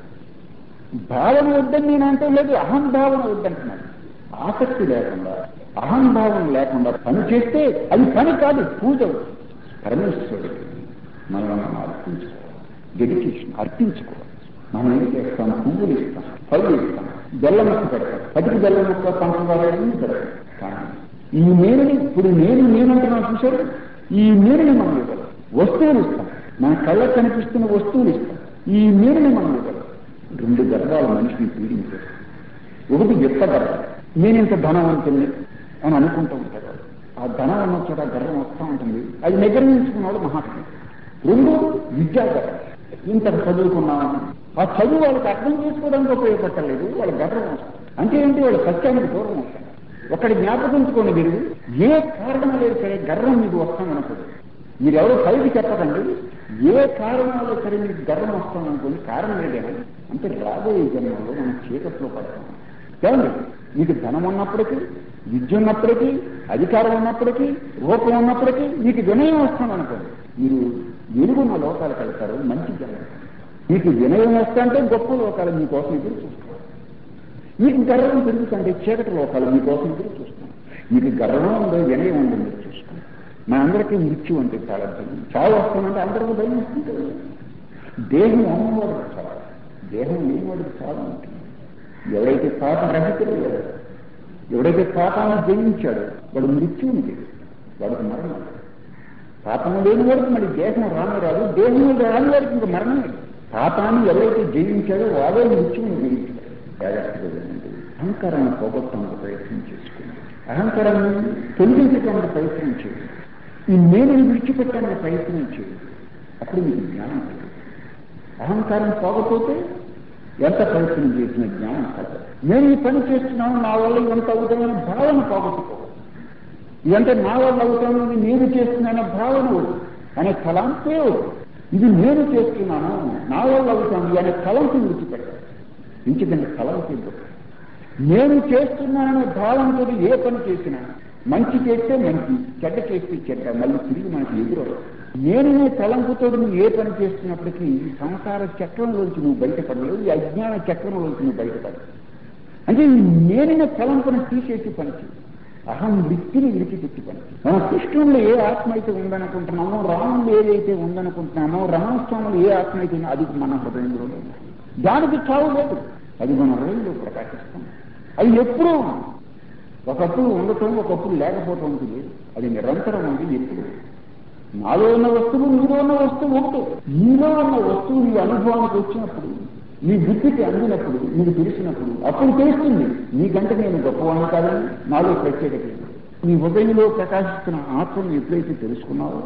భావన వద్దని నేను అంటే లేదు అహంభావన వద్దంటున్నాను ఆసక్తి లేకుండా అహంభావం లేకుండా పని చేస్తే అది పని కాదు పూజ అవుతుంది. పరమేశ్వరుడికి మనం మనం అర్పించుకోవాలి డెడికేషన్ అర్పించుకోవాలి మనం ఏం చేస్తాం పువ్వులు ఇస్తాం పళ్ళు ఇస్తాం బెల్లం ముక్క పెడతాం పటికి బెల్లం ముక్క పంచదార అన్ని పెడతాం కానీ ఈ నీరుని ఇప్పుడు నేను నేనంటున్నాను చూశారు ఈ నీరుని మనం ఇవ్వాలి వస్తువులు ఇస్తాం మన కళ్ళకు కనిపిస్తున్న వస్తువులు ఇస్తాం ఈ నీరుని మనం ఇవ్వాలి రెండు గర్భాలు మనిషిని పీడించారు ఒకటి యుక్త గర్భం నేను ఇంత ధనవంతుని అని అనుకుంటూ ఉంటారు ఆ ధనం ఉన్న చోట గర్వం వస్తూ ఉంటుంది అది నిగ్రహించుకున్నాడు మహాత్ముడు రెండు విద్యా గర్వం ఇంత చదువుకున్నామని ఆ చదువు వాళ్ళకి అర్థం చేసుకోవడానికి ఉపయోగపట్టలేదు వాళ్ళ గర్వం వస్తుంది అంటే ఏంటి వాళ్ళ సత్యానికి దూరం వస్తారు ఒకటి జ్ఞాపకించుకోండి మీరు ఏ కారణం లేదు సరే గర్వం మీకు వస్తామనుకోండి మీరు ఎవరో పైకి చెప్పకండి ఏ కారణాలు సరే మీకు గర్వం వస్తామనుకోండి కారణం ఏదైనా అంటే రాబోయే జన్మలో మనం చీకట్లో పడతాం ఏమండి మీకు ధనం ఉన్నప్పటికీ విద్య ఉన్నప్పటికీ అధికారం ఉన్నప్పటికీ రూపం ఉన్నప్పటికీ మీకు వినయం వస్తుంది అనుకోండి మీరు వెలుగున్న లోకాలకు వెళ్తారు మంచి జన్మ మీకు వినయం వస్తుంటే గొప్ప లోకాలు మీకోసం ఎదురు చూస్తారు మీకు గర్వం పెరుగుతుంటే చీకటి లోకాలు మీకోసం ఎదురు చూస్తాం మీకు గర్వం ఉందో వినయం ఉందో మీరు చూసుకోండి మా అందరికీ మృత్యు అంటే చాలా భయం చావు వస్తుందంటే అందరికీ భయం వస్తుంది కదా. దేహం ఉన్నవాడు చాలా దేహం లేనివాడికి చాలా ఉంటుంది ఎవరైతే పాప రహితుడు ఎవడైతే పాపాన్ని జయించాడో వాడు మృత్యువుని జయిస్తాడు వాడికి మరణం పాపం లేని వాడికి మరి దేహం రాని రాదు దేహం రాని వాడికి ఇంకా మరణం లేదు పాపాన్ని ఎవరైతే జయించాడో వాడే మృత్యువుని జయించాడు జాగ్రత్తగా వినండి. అహంకారాన్ని పోగొట్టడానికి ప్రయత్నం చేసుకోండి అహంకారాన్ని తొలగించడానికి ప్రయత్నం చేయండి ఈ నేనుని విడిచిపెట్టడానికి ప్రయత్నం చేయండి అప్పుడు మీకు జ్ఞానం కలుగుతుంది అహంకారం పోకపోతే ఎంత ప్రయత్నం చేసిన జ్ఞానం కలగదు నేను ఈ పని చేస్తున్నాను నా వల్ల ఎంత అవుతామని భావన పోగొట్టుకోవాలి ఇదంటే నా వల్ల అవుతానని నేను చేస్తున్నానే భావన వద్దు. అనే తలంపే వద్దు. ఇది నేను చేస్తున్నాను నా వల్ల అవుతాను అనే తలంపు విడిచిపెట్టాలి ఇంచుకంటే తలంపు ఇవ్వదు. నేను చేస్తున్నాననే భావనతో ఏ పని చేసినా మంచి చేస్తే మంచి చెడ్డ చేస్తే చెడ్డ మళ్ళీ తిరిగి మనకి ఎదురు నేనే తలంపుతో నువ్వు ఏ పని చేస్తున్నప్పటికీ ఈ సంసార చక్రంలోంచి నువ్వు బయటపడలేవు ఈ అజ్ఞాన చక్రంలోంచి నువ్వు బయటపడలేవు అంటే ఈ నేనిన తలంపును తీసేసి పని చేయి అహం వృత్తిని విడిచిపెట్టి పని చేయి. మన కృష్ణుల్లో ఏ ఆత్మ అయితే ఉందనుకుంటున్నామో రాముల్లో ఏదైతే ఉందనుకుంటున్నామో రమణస్వాములు ఏ ఆత్మ అయితే ఉందో అది మన హృదయంలో ఉంది. దానికి చావు లేదు అది మన హృదయంలో ప్రకాశిస్తాం అది ఎప్పుడూ ఉంది. ఒకప్పుడు ఉండటం ఒకప్పుడు లేకపోవటం ఉంటుంది అది నిరంతరం ఉంది ఎప్పుడు నాలో ఉన్న వస్తువు నీలో ఉన్న వస్తువు ఒకటి నీలో ఉన్న వస్తువు నీ అనుభవానికి వచ్చినప్పుడు నీ బుద్ధికి అందినప్పుడు నీకు తెలిసినప్పుడు అప్పుడు తెలుస్తుంది నీకంటే నేను గొప్పవాణ్ణి కాదని నాలో ప్రత్యేకత ఉంది. నీ హృదయంలో ప్రకాశిస్తున్న ఆత్మను ఎప్పుడైతే తెలుసుకున్నావో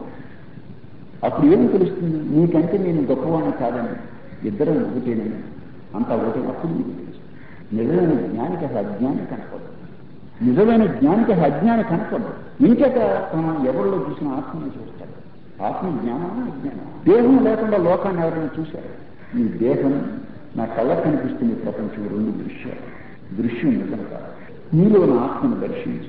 అప్పుడు ఏం తెలుస్తుంది నీకంటే నేను గొప్పవాణ్ణి కాదని ఇద్దరం ఒకటేనని అంత ఒకటే అప్పుడు నీకు తెలుస్తుంది నిజమైన జ్ఞానికి అసలు అజ్ఞానం కనపడదు నిజమైన జ్ఞానికి అసలు అజ్ఞానం కనపడదు ఇంకెక తను ఎవరిలో చూసిన ఆత్మని చూస్తాడు ఆత్మ జ్ఞానమా అజ్ఞానం దేహం లేకుండా లోకాన్ని ఎవరైనా చూశారు ఈ దేహం నా కళ్ళకు కనిపిస్తుంది ప్రపంచం రెండు దృశ్యాలు దృశ్యం నిజం కాదు నీలో నా ఆత్మను దర్శించు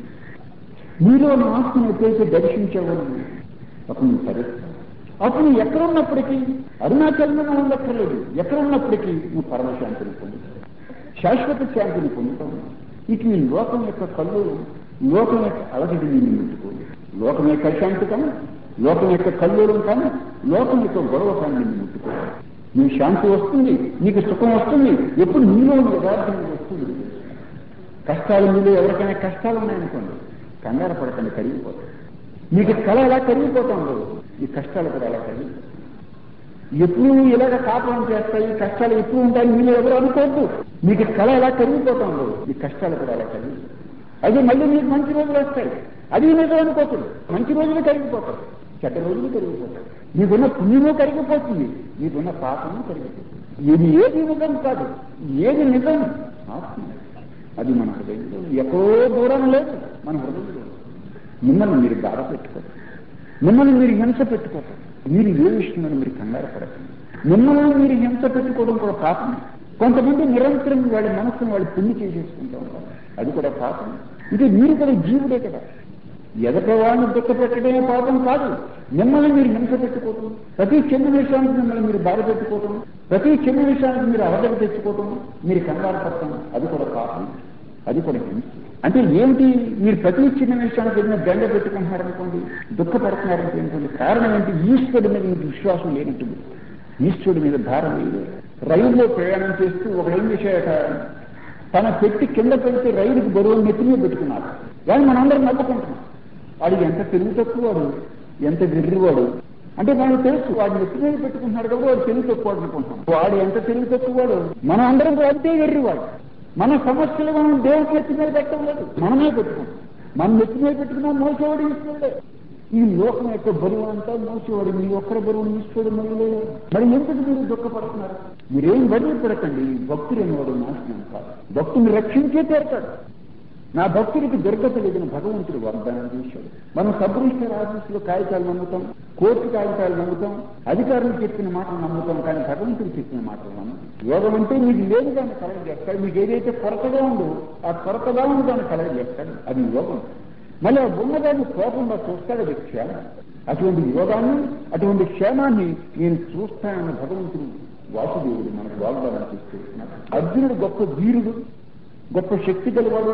నీలో నా ఆత్మను ఎప్పుడైతే దర్శించావో అప్పుడు నువ్వు తరిస్తావు అప్పుడు నువ్వు ఎక్కడ ఉన్నప్పటికీ అరుణాచలంలో ఉండక్కర్లేదు ఎక్కడ ఉన్నప్పటికీ నువ్వు పరమశాంతిని పొందుతావు శాశ్వత శాంతిని పొందుతావు ఇక ఈ లోకం యొక్క కళ్ళు లోకం యొక్క అలజడి నేను ముట్టుకోదు లోకం యొక్క శాంతి కానీ లోకం యొక్క కల్లోలం కానీ లోకం యొక్క గొడవ కానీ నిన్ను ముట్టుకోదు నీ శాంతి వస్తుంది నీకు సుఖం వస్తుంది ఎప్పుడు నీలో ఉన్న యథార్థం వస్తుంది కష్టాలు మీలో ఎవరికైనా కష్టాలు ఉన్నాయనుకోండి కంగారు పడకండి కరిగిపోతాయి మీకు కళ ఎలా కరిగిపోతుందో ఈ కష్టాలు కూడా అలా కరిగిపోతాయి ఎప్పుడు ఇలాగ కాపురం చేస్తాయి కష్టాలు ఎక్కువ ఉంటాయి మీరు ఎవరు అనుకోవద్దు మీకు కళ ఎలా కరిగిపోతాం మీ కష్టాలు కూడా అలా కరిగి అదే మళ్ళీ మీకు మంచి రోజులు వస్తాయి అది నిజం అనుకోతుంది మంచి రోజులు కరిగిపోతాయి చెడ్డ రోజులు కరిగిపోతాయి మీకున్న పుణ్యము కరిగిపోతుంది మీకున్న పాపము కరిగిపోతుంది ఇది ఏది నిజం కాదు ఏది నిజం ఆత్మ అది మన హృదయంలో ఎక్కడో దూరం లేదు మన హృదయంలో మిమ్మల్ని మీరు బాధ పెట్టుకోరు మిమ్మల్ని మీరు హింస పెట్టుకోరు మీరు ఏ విషయంలో మీరు కంగారు పడకండి మిమ్మల్ని మీరు హింస పెట్టుకోవడం కూడా పాపం కొంతమంది నిరంతరం వాళ్ళ మనసును వాళ్ళు పుణ్య చేసేసుకుంటూ ఉంటారు అది కూడా పాపం ఇది మీరు కూడా జీవుడే కదా ఎదట వాళ్ళని దుఃఖ పెట్టడమే పాపం కాదు మిమ్మల్ని మీరు హింస పెట్టుకోవటం ప్రతి చిన్న విషయానికి మిమ్మల్ని మీరు బాధ పెట్టుకోవటం ప్రతి చిన్న విషయానికి మీరు అవధన తెచ్చుకోవటం మీరు కంగారు పడటం అది కూడా పాపం అది కూడా హింస అంటే ఏమిటి మీరు ప్రతి చిన్న విషయానికి ఏదైనా బెండ పెట్టుకుంటున్నారనుకోండి దుఃఖపడుతున్నారనుకోండి కారణం ఏంటి ఈశ్వరుడి మీద మీకు విశ్వాసం లేనట్టుంది ఈశ్వరుడి మీద భారం లేదు రైల్లో ప్రయాణం చేస్తూ ఒక ఏం చేశాక తన పెట్టి కింద పెడితే రైలుకి బరువు నెత్తి మీద పెట్టుకున్నారు కానీ మనందరం నవ్వుకుంటున్నాం వాడు ఎంత తెలివి తక్కువవాడు ఎంత వెర్రివాడు అంటే మనకు తెలుసు వాడు నెత్తి మీద పెట్టుకుంటున్నాడు కాబట్టి వాడు తెలివి తక్కువ అనుకుంటున్నాం వాడు ఎంత తెలివి తక్కువవాడు మనం అందరం కూడా అంతే వెర్రివాడు మన సమస్యలు మనం దేవుడికి నెత్తి మీద పెట్టడం లేదు మనమే పెట్టుకుంటాం మన నెత్తి మీద పెట్టుకున్నా మోసేవాడు ఈశ్వరుడే ఈ లోకం యొక్క బరువు అంతా మోసేవాడు మీ ఒక్కరి బరువుని ఈశ్వరుడు మొదలే మరి ఎందుకు మీరు దుఃఖపడుతున్నారు మీరేం బరువు పెడకండి భక్తులు అనేవాడు నాశనం కాదు భక్తుని రక్షించే తీరతాడు నా భక్తుడికి దుర్గత లేదని భగవంతుడు వాగ్దానం చేశాడు మనం సబ్ రిజిస్టర్ ఆఫీసులో కాగితాలు నమ్ముతాం కోర్టు కాగితాలు నమ్ముతాం అధికారులు చెప్పిన మాటలు నమ్ముతాం కానీ భగవంతుడు చెప్పిన మాటలు నమ్ముతాం యోగం అంటే మీకు లేదు దాన్ని కలగ చేస్తాడు మీకు ఏదైతే కొరతగా ఉందో ఆ కొరతగా ఉంది దాన్ని కలగ చేస్తాడు అది యోగం మళ్ళీ ఆ ఉన్నదాన్ని కోపంగా చూస్తాడు అది క్షేమం అటువంటి యోగాన్ని అటువంటి క్షేమాన్ని నేను చూస్తానన్న భగవంతుడు వాసుదేవుడు మనకు వాగ్దానం చేస్తున్నాడు అర్జునుడు గొప్ప వీరుడు గొప్ప శక్తి గలవాడు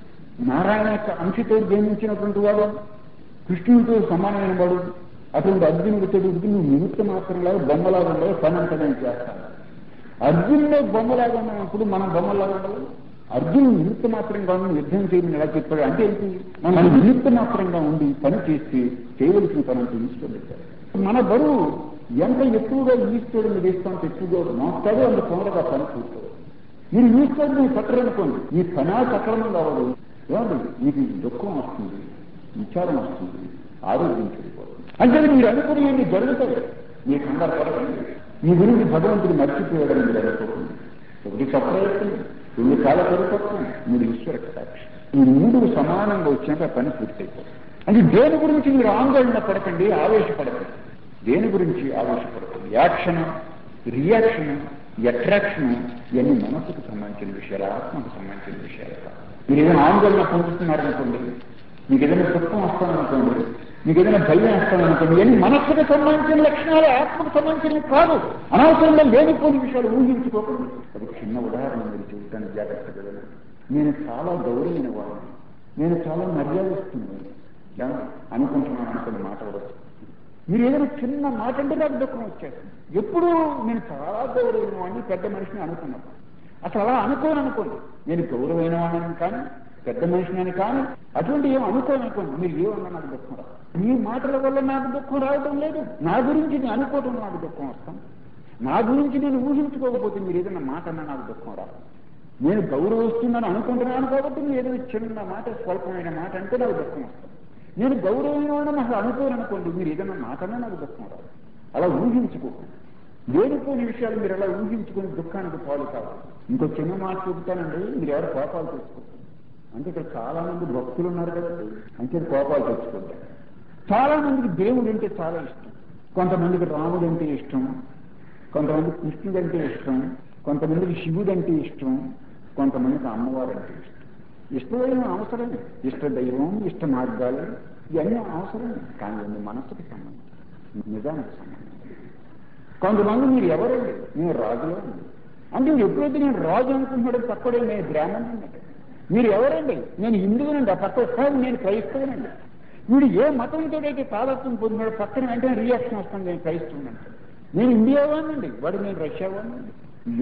నారాయణ యొక్క అంశతో జన్మించినటువంటి వాడు కృష్ణుడితో సమానమైన వాడు అటువంటి అర్జునుడు చదువుకి నువ్వు నిమిత్త మాత్రంలో బొమ్మలాగా ఉండవు పని అంతా నేను చేస్తాను అర్జునుడే బొమ్మలాగా ఉన్నప్పుడు మనం బొమ్మలాగా ఉండవు అర్జునుడు నిమిత్త మాత్రంగా ఉండి యుద్ధం చేయమని ఎలా చెప్పాడు అంటే ఏంటి మనం నిమిత్త మాత్రంగా ఉండి పని చేస్తే చేయవలసిన పని అంతా ఈశ్వరుడు మన బరువు ఎంత ఎక్కువగా ఈశ్వరుడిని వేస్తాంత ఎక్కువగా మోస్తాడో అంత తొందరగా పని చూస్తాడు మీరు ఈశ్వరుని పట్టరనుకోండి ఈ పనా సక్రమం కావదు ఏమండి మీకు దుఃఖం వస్తుంది విచారం వస్తుంది ఆరోగ్యం చెడిపోతుంది అంటే మీరు అనుకునేవి జరుగుతాయి మీ కంగారు పడకండి మీ గురించి భగవంతుడు మర్చిపోయాడని మీరు అనుకోకండి ఒకటి సపరేతుంది రెండు కాల పరిపత్వం మీరు ఈశ్వర కటాక్ష ఈ మూడు సమానంగా వచ్చినాక పని పూర్తయిపోతుంది అంటే దేని గురించి మీరు ఆందోళన పడకండి ఆవేశపడకండి దేని గురించి ఆవేశపడకండి యాక్షన్ రియాక్షన్ అట్రాక్షన్ ఇవన్నీ మనసుకు సంబంధించిన విషయాలు ఆత్మకు సంబంధించిన విషయాలు కాదు మీరు ఏదైనా ఆందోళన పొందుతున్నారనుకోండి మీకు ఏదైనా సుఖం వస్తాననుకోండి మీకు ఏదైనా భయం వస్తాననుకోండి ఇవన్నీ మనస్సుకు సంబంధించిన లక్షణాలు ఆత్మకు సంబంధించినవి కాదు అనవసరంగా లేనిపోని విషయాలు ఊహించుకోకండి అది చిన్న ఉదాహరణ మీరు చూడటానికి జాగ్రత్తగా వెళ్ళండి. నేను చాలా గౌరవమైన వాడిని నేను చాలా మర్యాదిస్తున్నాను అనుకుంటున్నాను అనుకున్న మాట వరకు మీరు ఏదైనా చిన్న మాట అంటే నాకు దుఃఖం వచ్చేస్తుంది ఎప్పుడు నేను చాలా గౌరవమైన వాడిని పెద్ద మనిషిని అనుకున్నాను అసలు అలా అనుకోను అనుకోండి నేను గౌరవమైన వాడిని కానీ పెద్ద మనిషిని అని కానీ అటువంటి ఏం అనుకోను అనుకోండి మీరు ఏమన్నా నాకు దుఃఖం రాదు మీ మాటల వల్ల నాకు దుఃఖం రావడం లేదు నా గురించి నేను అనుకోవడం నాకు దుఃఖం వస్తాం నా గురించి నేను ఊహించుకోకపోతే మీరు ఏదైనా మాట అన్నా నాకు దుఃఖం రాదు నేను గౌరవిస్తున్నాను అనుకుంటున్నాను కాబట్టి మీరు ఏదైనా చిన్న మాట స్వల్పమైన మాట అంటే నాకు దుఃఖం వస్తుంది నేను గౌరవమైన అసలు అనుకోను అనుకోండి మీరు ఏదైనా మాటన్నా నాకు దుఃఖం రాదు అలా ఊహించుకోకండి లేనిపోని విషయాలు మీరు అలా ఊహించుకుని దుఃఖానికి పాలు కావాలి ఇంకో చిన్న మాట చెబుతానండి మీరు ఎవరు కోపాలు తెచ్చుకోండి అంటే ఇక్కడ చాలా మంది భక్తులు ఉన్నారు కదండి అంటే కోపాలు తెచ్చుకుంటారు చాలా మందికి దేవుడు అంటే చాలా ఇష్టం కొంతమందికి రాముడు అంటే ఇష్టం కొంతమందికి కృష్ణుడు అంటే ఇష్టం కొంతమందికి శివుడు అంటే ఇష్టం కొంతమందికి అమ్మవారు అంటే ఇష్టం ఇష్టమైన అవసరమే ఇష్ట దైవం ఇష్ట మార్గాలు ఇవన్నీ అవసరమే కానీ ఇవన్నీ మనసుకు సంబంధం నిజానికి సంబంధం కొంతమంది మీరు ఎవరండి నేను రాజులో ఉంది అంటే ఎప్పుడైతే నేను రాజు అనుకుంటున్నాడో పక్కడే నేను బ్రాహ్మణుడు మీరు ఎవరండి నేను హిందువునండి ఆ పక్క కాదు నేను క్రైస్తవునండి వీడు ఏ మతంతో అయితే తాదత్వం పొందినాడో పక్కన వెంటనే రియాక్షన్ వస్తుంది నేను క్రైస్తవునండి నేను ఇండియా వాడినండి వాడు నేను రష్యా వాడినండి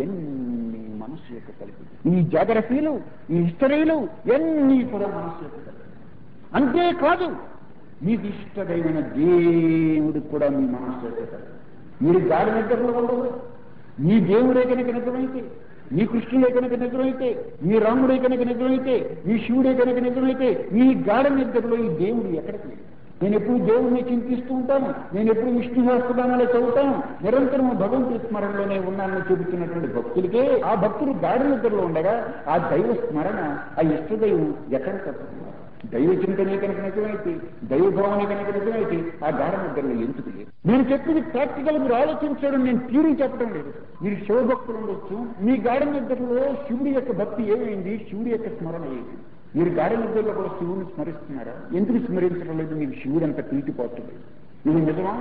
ఇవన్నీ మనస్సు యొక్క కలిపి ఈ జాగ్రఫీలు ఈ హిస్టరీలు ఇవన్నీ కూడా మనస్సు యొక్క కలిపి అంతేకాదు మీకు ఇష్టదైన దేవుడికి కూడా మీ మనస్సు యొక్క కలిపి మీరు గాఢ నిద్రలో ఉండదు మీ దేవుడే కనుక నిజమైతే మీ కృష్ణుడే కనుక నిజమైతే మీ రాముడే కనుక నిజమైతే మీ శివుడే కనుక నిజమైతే మీ గాఢ నిద్రలో ఈ దేవుడు ఎక్కడికి లేదు. నేను ఎప్పుడు దేవుడిని చింతిస్తూ ఉంటాను నేను ఎప్పుడు విష్ణు సహస్రనామాలు చదువుతాను నిరంతరం భగవంతుడి స్మరణలోనే ఉన్నానని చెబుతున్నటువంటి భక్తులకే ఆ భక్తులు గాఢ నిద్రలో ఉండగా ఆ దైవ స్మరణ ఆ ఇష్టదైవం ఎక్కడ తప్పుతున్నారు దైవ చింతనే కనుక నిజమైతే దైవ భావన కనుక నిజమైతే ఆ గాఢ నిద్రలో ఎందుకు లేదు నేను చెప్పింది ప్రాక్టికల్ మీరు ఆలోచించడం నేను తీరి చెప్పడం లేదు మీరు శివభక్తులు ఉండొచ్చు మీ గాఢ నిద్రలో శివుడి యొక్క భక్తి ఏమైంది శివుడి యొక్క స్మరణ ఏది మీరు గాఢ నిద్రలో కూడా శివుని స్మరిస్తున్నారా ఎందుకు స్మరించడం లేదు మీకు శివుడు అంత ప్రీతి పోతుంది ఇది నిజమా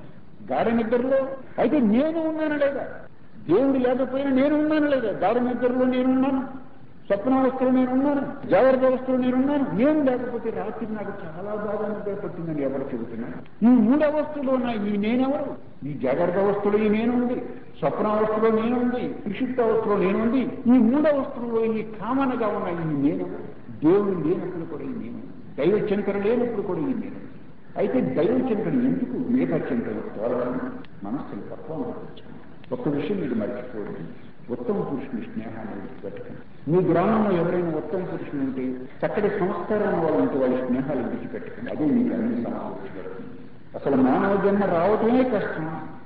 గాఢ నిద్రలో అయితే నేను ఉన్నాను లేదా దేవుడు లేకపోయినా నేను ఉన్నాను లేదా గాఢ నిద్రలో నేనున్నాను స్వప్నావస్థలో నేనున్నాను జాగ్రత్త అవస్థలో నేనున్నాను నేను లేకపోతే రాత్రి నాకు చాలా బాగా నిద్ర పట్టిందని ఎవరు చెబుతున్నారు ఈ మూడు అవస్థలో ఉన్న ఈ నేనెవరు ఈ జాగ్రత్త అవస్థలో ఈ నేను ఉంది స్వప్నావస్థలో నేను ఉంది సుషిప్త అవస్థలో నేను ఉంది ఈ మూడు అవస్థల్లో ఈ కామనగా ఉన్న ఈ నేనెవరు దేవుడు లేనప్పుడు కూడా ఈ నేను దైవ చింతన లేనప్పుడు కూడా ఈ నేను అయితే దైవ చింతన ఎందుకు మిగతా చింతన పోరాటం మనస్సును తత్వం ఒక్క విషయం మీరు మర్చిపోండి ఉత్తమ పురుషుని స్నేహాన్ని విడిచిపెట్టకండి మీ గ్రామంలో ఎవరైనా ఉత్తమ పురుషులు ఉంటే చక్కటి సంస్కారం వాళ్ళు ఉంటే వాళ్ళ స్నేహాలు విడిచిపెట్టకండి అదే మీకు అన్ని సమకూర్చబడుతుంది అసలు మానవ జన్మ రావటమే కష్టం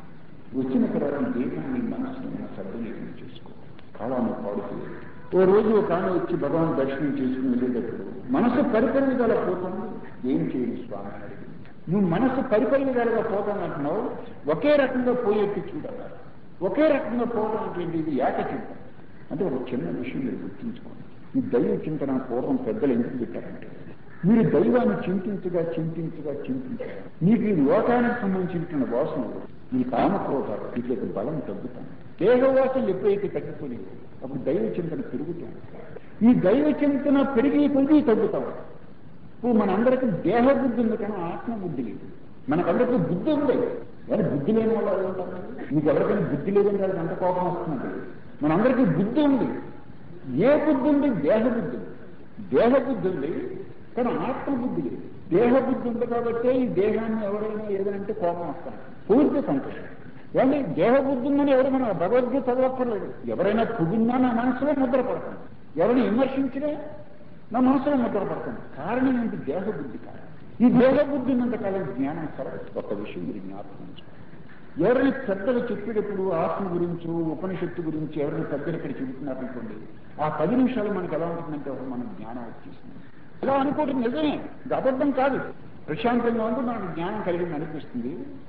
వచ్చిన తర్వాత దేహాన్ని మనసుని సద్వినియోగం చేసుకో కాలాన్ని పాడుతూ ఓ రోజు ఒక ఆమె వచ్చి భగవాన్ దర్శనం చేసుకుని వెళ్ళేటప్పుడు మనసు పరిపరి విధాలా పోతుంది ఏం చేయండి స్వామి అని అడిగింది నువ్వు మనసు పరిపరి విధాలుగా పోతానంటున్నావు ఒకే రకంగా పోయేట్టు చూడాలి ఒకే రకంగా పోవడానికి ఏంటి ఇది ఏకచింతన అంటే ఒక చిన్న విషయం మీరు గుర్తుంచుకోండి ఈ దైవ చింతన పూర్వం పెద్దలు ఎందుకు పెట్టారంటే మీరు దైవాన్ని చింతించగా చింతించగా చింతించగా మీకు ఈ లోకానికి సంబంధించిన వాసనలు ఈ కామక్రోధాలు వీటికి బలం తగ్గుతాను దేహవాసనలు ఎప్పుడైతే తగ్గిపోయి అప్పుడు దైవ చింతన పెరుగుతాం ఈ దైవ చింతన పెరిగి కొద్దీ తగ్గుతాం ఇప్పుడు మనందరికీ దేహ బుద్ధి ఉంది కానీ ఆత్మబుద్ధి లేదు మనకందరికీ బుద్ధి ఉంది కానీ బుద్ధి లేని వాళ్ళు ఎవరు ఉంటారు మీకు ఎవరికైనా బుద్ధి లేదని వాళ్ళకి అంత కోపం వస్తున్నది మనందరికీ బుద్ధి ఉంది ఏ బుద్ధి ఉంది దేహ బుద్ధి ఉంది దేహ బుద్ధి ఉంది కానీ ఆత్మబుద్ధి లేదు దేహ బుద్ధి ఉంది కాబట్టి ఈ దేహాన్ని ఎవరైనా ఏదంటే కోపం వస్తారు పూర్తి సంతోషం ఏమండి దేహ బుద్ధి ఉందని ఎవరు మన భగవద్గీత చదవక్కర్లేదు ఎవరైనా పుగినా నా మనసులో ముద్ర పడతాను ఎవరిని విమర్శించినా నా మనసులో ముద్ర పడతాను కారణం ఏంటి దేహ బుద్ధి కారణం ఈ దేహ బుద్ధి ఉన్నంతకాలం జ్ఞానం కలగదు ఒక విషయం మీరు జ్ఞాపకం ఉంచుకోండి. ఎవరైనా పెద్దలు చెప్పేటప్పుడు ఆత్మ గురించి ఉపనిషత్తు గురించి ఎవరైనా పెద్దలు ఇక్కడ చెబుతున్నారనుకోండి ఆ పది నిమిషాలు మనకు ఎలా ఉంటుందంటే ఒక మన జ్ఞానం వచ్చేసింది ఇలా అనుకోవడం నిజమే ఇది అబద్ధం కాదు ప్రశాంతంగా ఉంటే మనకు జ్ఞానం కలిగింది అనిపిస్తుంది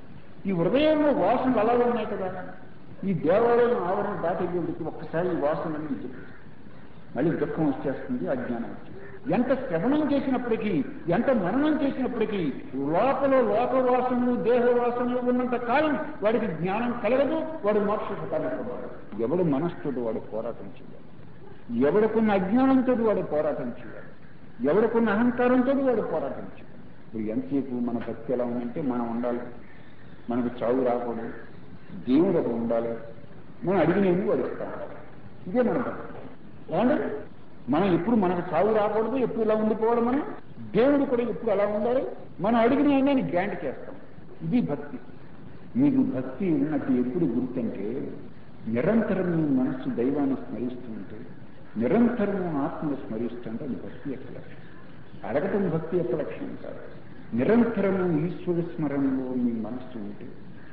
ఈ హృదయంలో వాసనలు అలాగే ఉన్నాయి కదా ఈ దేవాలయం ఆవరణ దాటేళ్ళకి ఒక్కసారి ఈ వాసనలన్నీ చెప్పేస్తుంది మళ్ళీ దుఃఖం వచ్చేస్తుంది అజ్ఞానం వచ్చేస్తుంది ఎంత శ్రవణం చేసినప్పటికీ ఎంత మననం చేసినప్పటికీ లోపల లోక వాసనలు దేహ వాసనలు ఉన్నంత కాలం వాడికి జ్ఞానం కలగదు వాడు మోక్ష సుఖాన్ని పొందాడు ఎవడు మనస్సుతో వాడు పోరాటం చేయాలి ఎవడుకున్న అజ్ఞానంతో వాడు పోరాటం చేయాలి ఎవడుకున్న అహంకారంతో వాడు పోరాటం చేయాలి ఇప్పుడు ఎంతసేపు మన భక్తి ఎలా ఉందంటే మనం ఉండాలి మనకు చావు రాకూడదు దేవుడు ఒక ఉండాలి మనం అడిగినేమి వాడు ఇస్తా ఉండాలి ఇదే మన భక్తి ఏమండి మనం ఎప్పుడు మనకు చావు రాకూడదు ఎప్పుడు ఇలా ఉండిపోవాలి మనం దేవుడు కూడా ఎప్పుడు అలా ఉండాలి మనం అడిగిన ఆయన గ్రాంట్ చేస్తాం ఇది భక్తి మీకు భక్తి ఉన్నట్టు ఎప్పుడు గుర్తంటే నిరంతరం మీ మనస్సు దైవాన్ని స్మరిస్తూ ఉంటే నిరంతరం ఆత్మను స్మరిస్తుంటే అది భక్తి యొక్క లక్ష్యం అడగటం భక్తి యొక్క లక్ష్యం కాదు నిరంతరము ఈశ్వర స్మరణలో మీ మనస్సు ఉంటే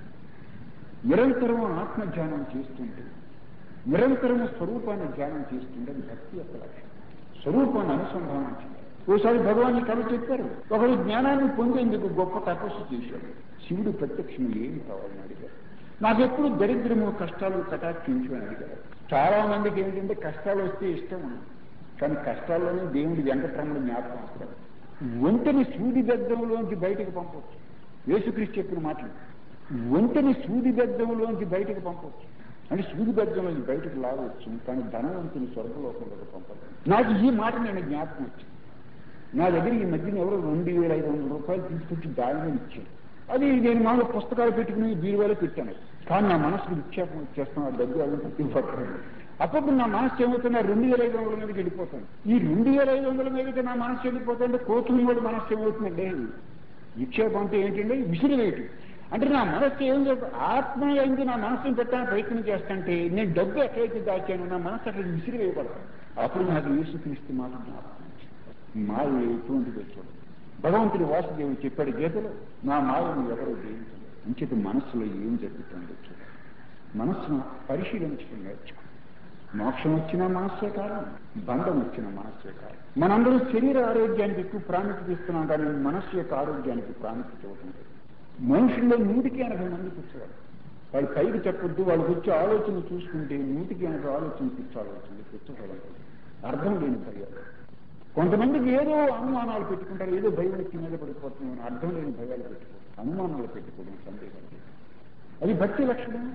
నిరంతరం ఆత్మధ్యానం చేస్తుంటే నిరంతరము స్వరూపాన్ని ధ్యానం చేస్తుంటే అది భక్తి యొక్క లక్ష్యం స్వరూపాన్ని అనుసంధానం చేయాలి ఓసారి భగవాన్ కథ చెప్పారు ఒకడు జ్ఞానాన్ని పొందేందుకు గొప్ప తపస్సు చేశాడు శివుడు ప్రత్యక్షం ఏమి కావాలని అడిగారు నాకెప్పుడు దరిద్రము కష్టాలు కటాక్షించు అని అడిగారు చాలా మందికి ఏంటంటే కష్టాలు వస్తే ఇష్టం ఉంది కానీ కష్టాల్లోనే దేవుడి వెంకటరమణ జ్ఞాపకం వస్తారు ఒంటని సూది బెద్దంలోంచి బయటకు పంపవచ్చు యేసుక్రీస్తు చెప్పిన మాటలు ఒంటని సూది బెద్దంలోంచి బయటకు పంపవచ్చు అంటే సూది బెద్దంలోంచి బయటకు లాగవచ్చు కానీ ధనవంతుని స్వర్గలోకంలోకి పంపదు నాకు ఈ మాట నేను జ్ఞాపకం వచ్చింది నా దగ్గర ఈ మధ్యన ఎవరో రెండు వేల ఐదు వందల రూపాయలు తీసుకొచ్చి దాని ఇచ్చాను అది నేను మామూలు పుస్తకాలు పెట్టుకుని బీరువాలో పెట్టాను కానీ నా మనసుకు విక్షేపం వచ్చేస్తాను ఆ డబ్బు అవి ప్రతిపడుతుంది అప్పుడు నా మనసు ఏమవుతుంది ఆ రెండు వేల ఐదు వందల మీదకి వెళ్ళిపోతాను ఈ రెండు వేల ఐదు వందల మీదకి నా మనసు వెళ్ళిపోతుంటే కోతులు కూడా మనసు ఏమవుతుందండి విక్షేపం అంటే ఏంటంటే విసిరివేయటం అంటే నా మనస్సు ఏం చెప్ప ఆత్మ ఏంది నా మనస్సును పెట్టడానికి ప్రయత్నం చేస్తుంటే నేను డబ్బు ఎక్కడైతే దాచాను నా మనస్సు అక్కడ విసిరి వేయబడతాను అప్పుడు నాకు యేసు క్రీస్తు మాట జ్ఞాపకం వచ్చింది. మాయ ఎటువంటిదో చూడండి భగవంతుడి వాసుదేవుడు చెప్పాడు గీతలో నా మాయను ఎవరో జయించలేదు అంచేత మనస్సులో ఏం జరుగుతుందో చూడండి మనస్సును పరిశీలించడం నేర్చుకో మోక్షం వచ్చిన మనస్సే కారణం బంధం వచ్చిన మనస్సే కారణం మనందరూ శరీర ఆరోగ్యానికి ఎక్కువ ప్రాముఖ్యత ఇస్తున్నాం కానీ మనస్సు యొక్క ఆరోగ్యానికి ప్రాముఖ్యత ఇవ్వటం లేదు మనుషుల్లో నూటికి ఎనభై మంది కూర్చోవాలి వాళ్ళు పైకి చెప్పొద్దు వాళ్ళకి వచ్చే ఆలోచన చూసుకుంటే నూటికి ఎనభై ఆలోచన కూర్చోవాల్సింది కూర్చోవాలి అర్థం లేని భయాలు కొంతమందికి ఏదో అనుమానాలు పెట్టుకుంటారు ఏదో భయం ఎక్కి మీద పడిపోతున్నాం అర్థం లేని భయాలు పెట్టుకోవడం అనుమానాలు పెట్టుకోవడం సందేహాలు అది భక్తి లక్షణం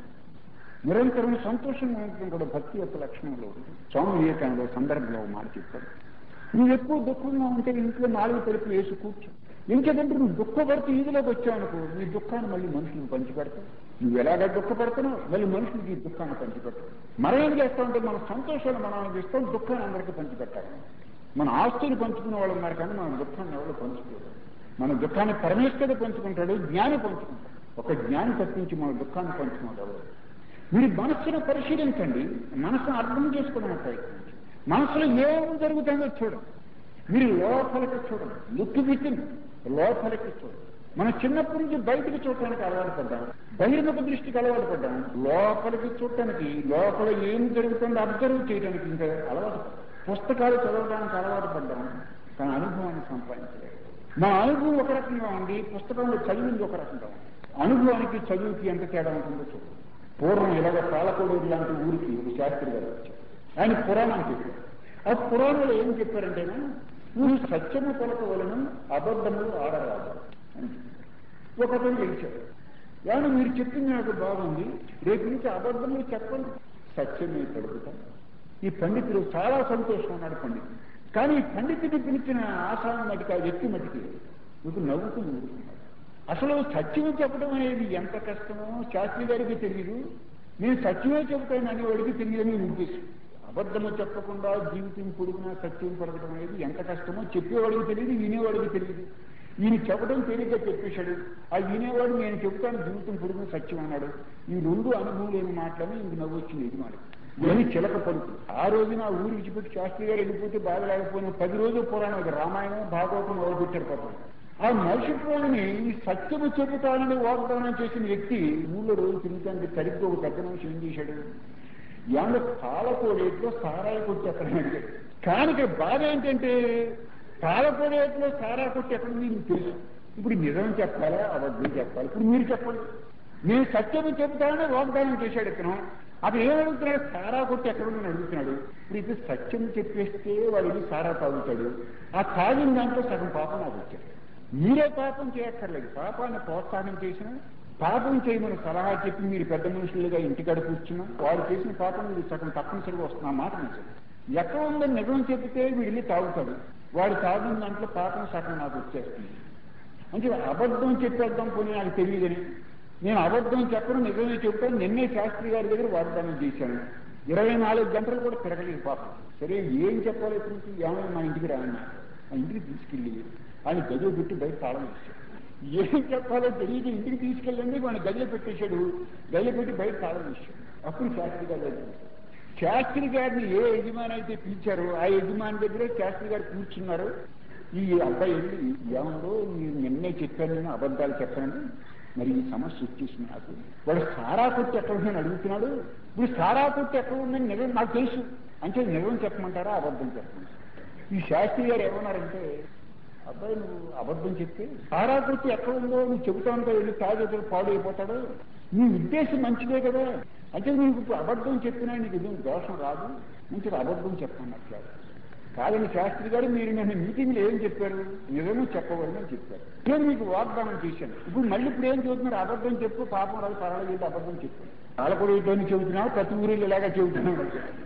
నిరంతరం సంతోషంగా ఉండటం కూడా భక్తి యొక్క లక్షణంలో ఉంది స్వామి వివేకానంద సందర్భంలో ఒక మాట చెప్పాడు నువ్వు ఎక్కువ దుఃఖంగా ఉంటే ఇంట్లో నాలుగు తలుపులు వేసి కూర్చో ఇంకేదంటే నువ్వు దుఃఖపడుతూ ఈదులోకి వచ్చావనుకో నీ దుఃఖాన్ని మళ్ళీ మనుషులకు పంచిపెడతావు నువ్వు ఎలాగ దుఃఖపడుతున్నావు మళ్ళీ మనుషులకి ఈ దుఃఖాన్ని పంచిపెడతావు మనం ఏం చేస్తామంటే మన సంతోషాలు మనం అనిపిస్తాం దుఃఖాన్ని అందరికీ పంచిపెట్టాలి మన ఆస్తులు పంచుకునే వాళ్ళు ఉన్నారు కానీ మన దుఃఖాన్ని ఎవరు పంచుకోరు మన దుఃఖాన్ని పరమేశ్వరుడు పంచుకుంటాడు జ్ఞాని పంచుకుంటాడు ఒక జ్ఞాని తప్పించి మన దుఃఖాన్ని పంచుకున్నాడు ఎవరు మీరు మనస్సును పరిశీలించండి మనసును అర్థం చేసుకోవడానికి ప్రయత్నించండి మనసులో ఏం జరుగుతుందో చూడండి మీరు లోపలికి చూడండి లుక్ వితిన్ లోపలికి చూడండి మనం చిన్నప్పటి నుంచి బయటికి చూడటానికి అలవాటు పడ్డాం బహిర్ముఖ దృష్టికి అలవాటు పడ్డాం లోపలికి చూడటానికి లోపల ఏం జరుగుతుందో అబ్జర్వ్ చేయడానికి ఇంకా అలవాటు పడ్డాం పుస్తకాలు చదవడానికి అలవాటు పడ్డాం కానీ అనుభవాన్ని సంపాదించలేదు మా అనుభవం ఒక రకంగా ఉంది పుస్తకంలో చదివింది ఒక రకంగా ఉంది అనుభవానికి చదువుకి ఎంత తేడా ఉంటుందో చూడండి పూర్వం ఇలాగ పాలకోడూరు లాంటి ఊరికి ఒక శాస్త్రి గారు వచ్చారు ఆయన పురాణం చెప్పారు ఆ పురాణంలో ఏం చెప్పారంటే నువ్వు సత్యము పలకవలను అబద్ధములు ఆడరాదు అని చెప్పారు. ఒకతను గెలిచాడు ఏమన్నా మీరు చెప్పింది నాకు బాగుంది రేపు నుంచి అబద్ధములు చెప్పండి సత్యమే పలుకుతాను ఈ పండితుడు చాలా సంతోషం ఉన్నాడు పండితుడు కానీ ఈ పండితుడిని పిలిచిన ఆశానం మటుకు ఆ వ్యక్తి మటుకు మీకు నవ్వుతూ ఊరుకున్నాడు అసలు సత్యం చెప్పడం అనేది ఎంత కష్టమో శాస్త్రి గారికి తెలియదు నేను సత్యమే చెబుతాను అనేవాడికి తెలియదని నేను ఉద్దేశం అబద్ధము చెప్పకుండా జీవితం పొడిగిన సత్యం పలకడం అనేది ఎంత కష్టమో చెప్పేవాడికి తెలియదు వినేవాడికి తెలియదు ఈయన చెప్పడం తేలిగ్గా చెప్పేశాడు ఆ వినేవాడు నేను చెబుతాను జీవితం పొడిగిన సత్యం అన్నాడు ఈ రెండు అనుభవం లేని మాటలని ఇంక నవ్వు వచ్చింది యజమాని ఇవన్నీ చిలక పలుకు ఆ రోజున ఆ ఊరు విడిచిపెట్టి శాస్త్రి గారు వెళ్ళిపోతే బాధ లేకపోయినా పది రోజులు పురాణం అది రామాయణం భాగవతం మొదలుపెట్టారు పాపం ఆ మరుసటిని ఈ సత్యము చెబుతానని వాగ్దానం చేసిన వ్యక్తి ఊళ్ళో రోజు తిరుగుతానికి సరిగ్గా ఒక పెద్ద మనిషి ఏం చేశాడు ఏమన్నా పాలకోడేట్లో సారాయి కొట్టి ఎక్కడ అడిగాడు కానీ ఇక్కడ బాధ ఏంటంటే పాలకోడేట్లో సారా కొట్టి ఎక్కడ ఉంది మీకు తెలుసు ఇప్పుడు నిజం చెప్పాలా అబద్ధం చెప్పాలి ఇప్పుడు మీరు చెప్పండి నేను సత్యము చెబుతానని వాగ్దానం చేశాడు ఇతను అతను ఏమడుగుతున్నాడు సారా కొట్టి ఎక్కడ ఉందని అడుగుతున్నాడు ఇప్పుడు ఇది సత్యం చెప్పేస్తే వాడు వెళ్ళి సారా తాగుతాడు ఆ తాగిన దాంట్లో సగం పాపం నాకు వచ్చాడు మీరే పాపం చేయక్కర్లేదు పాపాన్ని ప్రోత్సాహం చేసిన పాపం చేయమని సలహా చెప్పి మీరు పెద్ద మనుషులుగా ఇంటికాడ కూర్చున్నా వాడు చేసిన పాపం మీరు సగం తప్పనిసరిగా వస్తున్న మాట నిజం ఎక్కడ ఉందని నిజం చెబితే వీడు వెళ్ళి తాగుతాడు వాడు తాగిన దాంట్లో పాపం సగం నాకు వచ్చేస్తుంది అంటే అబద్ధం చెప్పేద్దాం పోనీ నాకు తెలియదని నేను అబద్ధం చెప్పడం నిజమే చెప్తాను నిన్నే శాస్త్రి గారి దగ్గర వాగ్దానం చేశాను ఇరవై నాలుగు గంటలు కూడా తిరగలేదు పాపం సరే ఏం చెప్పాలి ఇప్పుడు ఏమైనా మా ఇంటికి రాయన్నా ఆ ఇంటికి తీసుకెళ్ళి ఆయన గదిలో పెట్టి బయట తాళం వేశాడు ఏం చెప్పాలో తెలియదు ఇంటికి తీసుకెళ్ళండి వాడిని గదిలో పెట్టేశాడు గదిలో పెట్టి బయట తాళం వేశాడు అప్పుడు శాస్త్రి గారి దగ్గర వచ్చాడు. శాస్త్రి గారిని ఏ యజమాని అయితే పిలిచారో ఆ యజమాని దగ్గరే శాస్త్రి గారు కూర్చున్నారు ఈ అబ్బాయి వెళ్ళి ఏమో మీరు నిన్నే చెప్పాను నేను అబద్ధాలు చెప్పాను మరి ఈ సమస్య వచ్చేసింది నాకు వాడు సారా కొట్టి ఎక్కడ ఉందని అడుగుతున్నాడు ఇప్పుడు సారా కొట్టి ఎక్కడ ఉందని నిజం నాకు తెలుసు అంటే నిజం చెప్పమంటారా అబద్ధం చెప్పమంటారా ఈ శాస్త్రి గారు ఏమన్నారంటే అబ్బాయి నువ్వు అబద్ధం చెప్తే సారా కొట్టి ఎక్కడ ఉందో నువ్వు చెబుతా ఉంటావు వెళ్ళి తాగేతో పాడైపోతాడు నీ ఉద్దేశం మంచిదే కదా అంటే నీకు ఇప్పుడు అబద్ధం చెప్పినా నీకు ఏదో దోషం రాదు మంచిగా అబద్ధం చెప్పన్నట్లు కాదని శాస్త్రి గారు మీరు నన్ను మీటింగ్లో ఏం చెప్పారు నిజమే చెప్పవలని చెప్పారు నేను మీకు వాగ్దానం చేశాను ఇప్పుడు మళ్ళీ ఇప్పుడు ఏం చెబుతున్నారు అబద్ధం చెప్పు పాపం రాదు పర్వాలేదు అబద్ధం చెప్పు పాలకొడి చెబుతున్నావు ప్రతి ఊరిలో ఇలాగా చెబుతున్నావు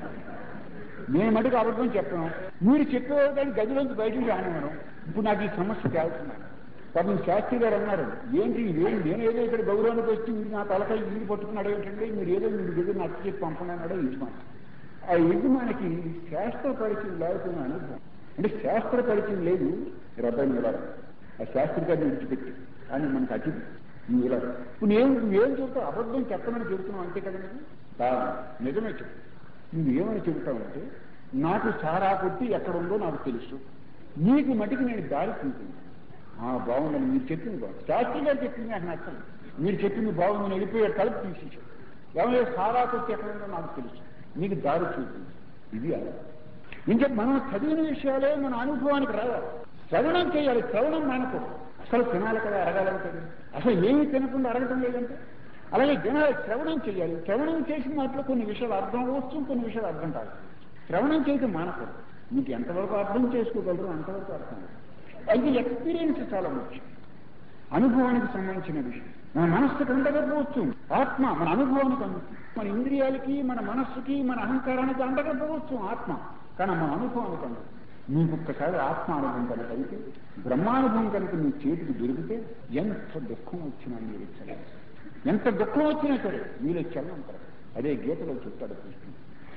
నేను మటుకు అబద్ధం చెప్పను మీరు చెప్పేవారు కానీ గదిలోంచి బయటికి రానివ్వను ఇప్పుడు నాకు ఈ సమస్య తేలుతున్నాను పాపం శాస్త్రి గారు అన్నారు ఏంటి ఇదేం నేను ఏదో ఇక్కడ గౌరవానికి వచ్చి మీరు నా తలకాయ ఇల్లు పట్టుకున్నాడు ఏంటంటే మీరు ఏదో మీరు దగ్గర నచ్చ చెప్పి పంపనన్నాడో యజమాని ఆ యజమానికి శాస్త్ర పరిచయం లేకపోయిన అనుభవం అంటే శాస్త్ర పరిచయం లేదు రబ్బాయి నిలబడ ఆ శాస్త్రి గారిని విడిచిపెట్టి కానీ మనకు అతి నువ్వు ఇలా ఇప్పుడు నేను నువ్వేం చెబుతావు అబద్ధం చెప్పమని చెబుతున్నావు అంతే కదా నువ్వు కాదు నిజమే చెప్పు నువ్వేమని చెబుతావంటే నాకు సారా కొట్టి ఎక్కడ ఉందో నాకు తెలుసు నీకు మటుకు నేను దారి చూపించాను ఆ బాగుందని మీరు చెప్పింది బాగుంది శాస్త్రి గారు చెప్పింది నాకు నచ్చదు మీరు చెప్పింది బాగుందని వెళ్ళిపోయే తలుపు తీసేసాడు ఎవరైనా సారా కొట్టి ఎక్కడ ఉందో నాకు తెలుసు నీకు దారి చూపించు ఇది అలా ఇంకా మనం చదివిన విషయాలే మన అనుభవానికి రావాలి శ్రవణం చేయాలి శ్రవణం మానకూడదు అసలు తినాలి కదా అరగాలంటే అసలు ఏమీ తినకుండా అరగటం లేదంటే అలాగే జనాలు శ్రవణం చేయాలి శ్రవణం చేసిన దాంట్లో కొన్ని విషయాలు అర్థం అవ్వచ్చు కొన్ని విషయాలు అర్థం కాదు శ్రవణం చేయడం మానకూడదు మీకు ఎంతవరకు అర్థం చేసుకోగలరు అంతవరకు అర్థం కాదు. అయితే ఎక్స్పీరియన్స్ చాలా ముఖ్యం అనుభవానికి సంబంధించిన విషయం మన మనస్సుకు అందకపోవచ్చు ఆత్మ మన అనుభవానికి అందుతుంది మన ఇంద్రియాలకి మన మనస్సుకి మన అహంకారానికి అందకపోవచ్చు ఆత్మ కానీ మన అనుభవానికి అందదు నీకు ఒక్కసారి ఆత్మ అనుభవం కనుక అయితే బ్రహ్మానుభవం కనుక నీ చేతికి దొరికితే ఎంత దుఃఖం వచ్చినా మీరు చల్లం ఎంత దుఃఖం వచ్చినా సరే మీరే చల్లంటారు అదే గీతలో చెప్తాడు కృష్ణుడు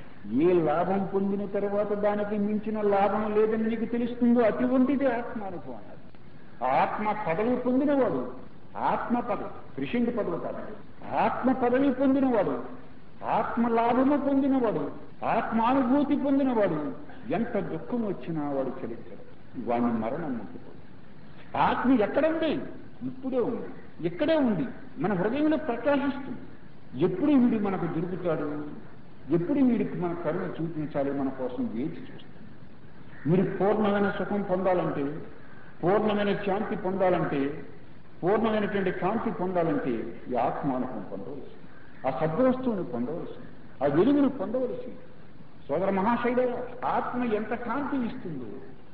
ఏ లాభం పొందిన తర్వాత దానికి మించిన లాభం లేదని నీకు తెలుస్తుందో అటువంటిది ఆత్మానుభవం అన్నది ఆ ఆత్మ పదవి పొందినవాడు ఆత్మ పదవి త్రిశంకి పదవి కాదు ఆత్మ పదవి పొందినవాడు ఆత్మ లాభము పొందినవాడు ఆత్మానుభూతి పొందినవాడు ఎంత దుఃఖం వచ్చినా వాడు చలించడు వాడిని మరణం ముట్టుకోడు ఆత్మ ఎక్కడ ఉంది ఇప్పుడే ఉంది ఇక్కడే ఉంది మన హృదయంలో ప్రకాశిస్తుంది ఎప్పుడు వీడు మనకు దొరుకుతాడు ఎప్పుడు వీడికి మన కరుణ చూపించాలి మన కోసం వేచి చూస్తాడు మీరు పూర్ణమైన సుఖం పొందాలంటే పూర్ణమైన శాంతి పొందాలంటే పూర్ణమైనటువంటి కాంతి పొందాలంటే ఈ ఆత్మానుభవం పొందవలసింది ఆ సద్వస్తువుని పొందవలసింది ఆ వెలుగును పొందవలసింది సోదర మహాశైల ఆత్మ ఎంత కాంతి ఇస్తుందో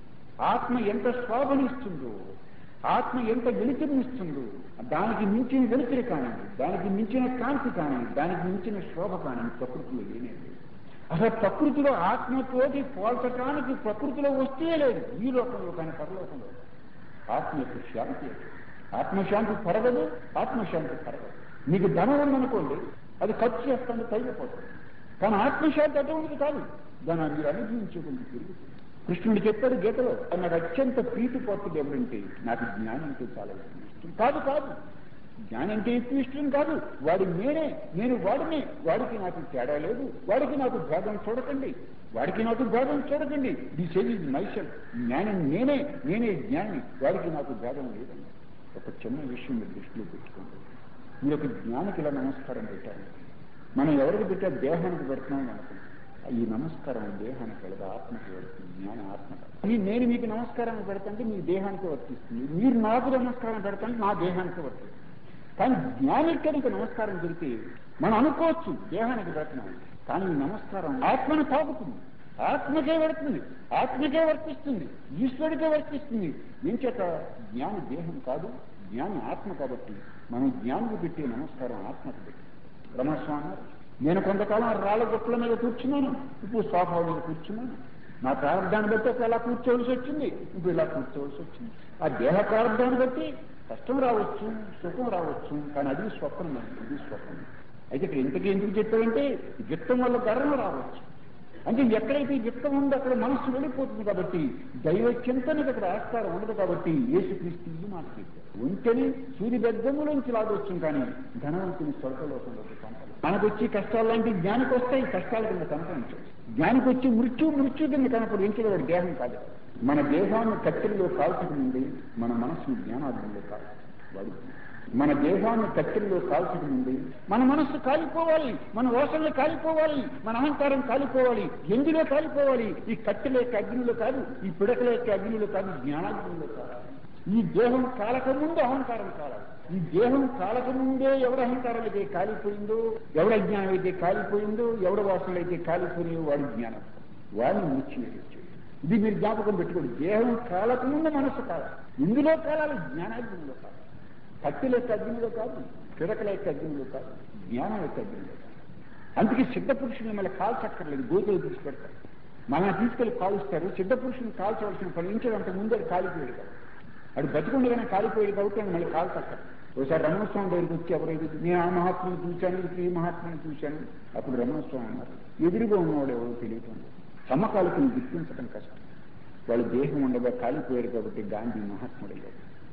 ఆత్మ ఎంత శోభనిస్తుందో ఆత్మ ఎంత వెలుతురునిస్తుందో దానికి మించిన వెలుతురు కానివ్వండి దానికి మించిన కాంతి కానివ్వండి దానికి మించిన శోభ కానివ్వండి ప్రకృతిలో లేనే లేదు అసలు ప్రకృతిలో ఆత్మతోటి పోల్చటానికి ప్రకృతిలో వస్తే లేదు ఈ లోకంలో కానీ పరలోకంలో ఆత్మ యొక్క శాంతి అది. ఆత్మశాంతి పరగదు ఆత్మశాంతి పరగదు మీకు ధనం ఉందనుకోండి అది ఖర్చు చేస్తాను తగ్గిపోతుంది కానీ ఆత్మశాంతి అటువంటిది కాదు దాన్ని మీరు అనుభవించుకుంటూ పెరుగుతుంది కృష్ణుడు చెప్పాడు గీతలో నాకు అత్యంత ప్రీతి పొత్తుడు ఎవరంటే నాకు జ్ఞానం అంటే చాలా ఇష్టం కాదు కాదు జ్ఞానం అంటే ఎక్కువ ఇష్టం కాదు వాడి నేనే నేను వాడినే వాడికి నాకు తేడా లేదు వాడికి నాకు భేదం చూడకండి వాడికి నాకు భేదం చూడకండి దిస్ ఈజ్ మైసెల్ జ్ఞానం నేనే నేనే జ్ఞాని వాడికి నాకు భేదం లేదండి ఒక చిన్న విషయం మీరు దృష్టిలో పెట్టుకోండి మీరు ఒక జ్ఞానికి ఇలా నమస్కారం పెట్టారు మనం ఎవరికి పెట్టా దేహానికి పెడుతున్నాం అనుకుంటాం ఈ నమస్కారం దేహానికి వెళ్ళదు ఆత్మకి వెళుతుంది జ్ఞాన ఆత్మ ఈ నేను మీకు నమస్కారం పెడతాంటే మీ దేహానికి వర్తిస్తుంది మీరు నాకు నమస్కారం పెడతాంటే నా దేహానికి వర్తిస్తుంది కానీ జ్ఞానికి కనుక నమస్కారం పెడితే మనం అనుకోవచ్చు దేహానికి పెడుతున్నాం కానీ ఈ నమస్కారం ఆత్మను తాకుతుంది ఆత్మకే పెడుతుంది ఆత్మకే వర్తిస్తుంది ఈశ్వరుడికే వర్తిస్తుంది ఏం చేత జ్ఞాని దేహం కాదు జ్ఞాని ఆత్మ కాబట్టి మనం జ్ఞానికి పెట్టే నమస్కారం ఆత్మకు పెట్టి రమస్వామి అన్నారు, నేను కొంతకాలం రాళ్ళ గుట్టల మీద కూర్చున్నాను ఇప్పుడు సోఫా మీద కూర్చున్నాను నా ప్రారంభాన్ని బట్టి అప్పుడు అలా కూర్చోవలసి వచ్చింది ఇప్పుడు ఇలా కూర్చోవలసి వచ్చింది ఆ దేహ ప్రారంభాన్ని బట్టి కష్టం రావచ్చు సుఖం రావచ్చు కానీ అది స్వప్నం ఇది స్వప్నం అయితే ఇక్కడ ఇంతకీ ఎందుకు చెప్పారంటే విత్తం వల్ల గర్వం రావచ్చు అంటే ఎక్కడైతే విత్తం ఉందో అక్కడ మనస్సు వెళ్ళిపోతుంది కాబట్టి దైవ చింతనకి అక్కడ ఆస్కారం ఉండదు కాబట్టి యేసుక్రీస్తు ఇది మాట చెప్పారు ఉంటని సూర్య బెద్దములోంచి లాగొచ్చు కానీ ధనవంతుని స్వర్గలోకంలోకి పంపదు మనకు వచ్చి కష్టాలు లాంటి జ్ఞానికి వస్తాయి కష్టాల కింద కనపడించవచ్చు జ్ఞానికి వచ్చి మృత్యు మృత్యు కింద కనపడించే వాడు దేహం కాదు మన దేహాన్ని కట్టెల్లో కాల్చకముందే మన మనస్సును జ్ఞానార్థంలో కాదు వాడు మన దేహాన్ని కట్టెల్లో కాల్చకముందే మన మనస్సు కాలిపోవాలి మన ఓసళ్ళు కాలిపోవాలి మన అహంకారం కాలిపోవాలి ఎందులో కాలిపోవాలి ఈ కట్టెల యొక్క అగ్నిలో కాదు ఈ పిడకల యొక్క అగ్నిలో కాదు జ్ఞానాగ్నిలో కాదు ఈ దేహం కాలకముందు అహంకారం కాలాలి ఈ దేహం కాలకముందే ఎవడ అహంకారం అయితే కాలిపోయిందో ఎవడ జ్ఞానం అయితే కాలిపోయిందో ఎవడ వాసనలు అయితే కాలిపోయినాయో వాడి జ్ఞానం వాడిని ముచ్చివేయచ్చు ఇది మీరు జ్ఞాపకం పెట్టుకోండి దేహం కాలకముందు మనస్సు కాదు ఇందులో కాలాలి జ్ఞానాగ్నిలో కాదు కత్తిల యొక్క అగ్నిలో కాదు పిడకల యొక్క అగ్నిలో కాదు జ్ఞానం యొక్క అగ్నిలో కాదు అందుకే సిద్ధ పురుషుని మిమ్మల్ని కాల్చక్కర్లేదు గోతులు తీసి పెడతారు మనల్ని తీసుకెళ్లి కాలుస్తారు సిద్ధ పురుషుని కాల్చవలసిన పని నుంచి అంత ముందే అది కాలిపోయాడు కదా అది బతికుండగానే కాలిపోయాడు కాబట్టి ఆయన మళ్ళీ కాల్చక్కర్ ఒకసారి రమణస్వామి దగ్గరికి వచ్చి ఎవరైతే నేను ఆ మహాత్ముని చూశాను ఇప్పుడు ఈ మహాత్ముని చూశాను అప్పుడు రమణస్వామి అన్నారు ఎదురుగా ఉన్నవాడు ఎవరో తెలియటం లేదు. సమకాలికను గుర్తించడం కష్టం వాళ్ళు దేహం ఉండగా కాలిపోయారు కాబట్టి గాంధీ మహాత్ముడయ్యాడు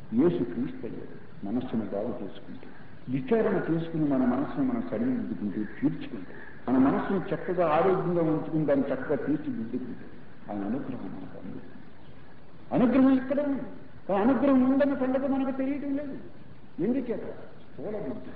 యేసు క్రీస్తు అయ్యాడు మనస్సును బాగు చేసుకుంటే విచారణ చేసుకుని మన మనస్సును మనం సరిదిద్దుకుంటే తీర్చుకుంటే మన మనస్సును చక్కగా ఆరోగ్యంగా ఉంచుకుని దాన్ని చక్కగా తీర్చిదిద్దుకుంటే ఆయన అనుగ్రహం మనకు అందుతుంది అనుగ్రహం ఇక్కడే ఉంది ఆ అనుగ్రహం ఉందన్న సంగతి మనకు తెలియటం లేదు ఎందుచేత స్థూల బుద్ధి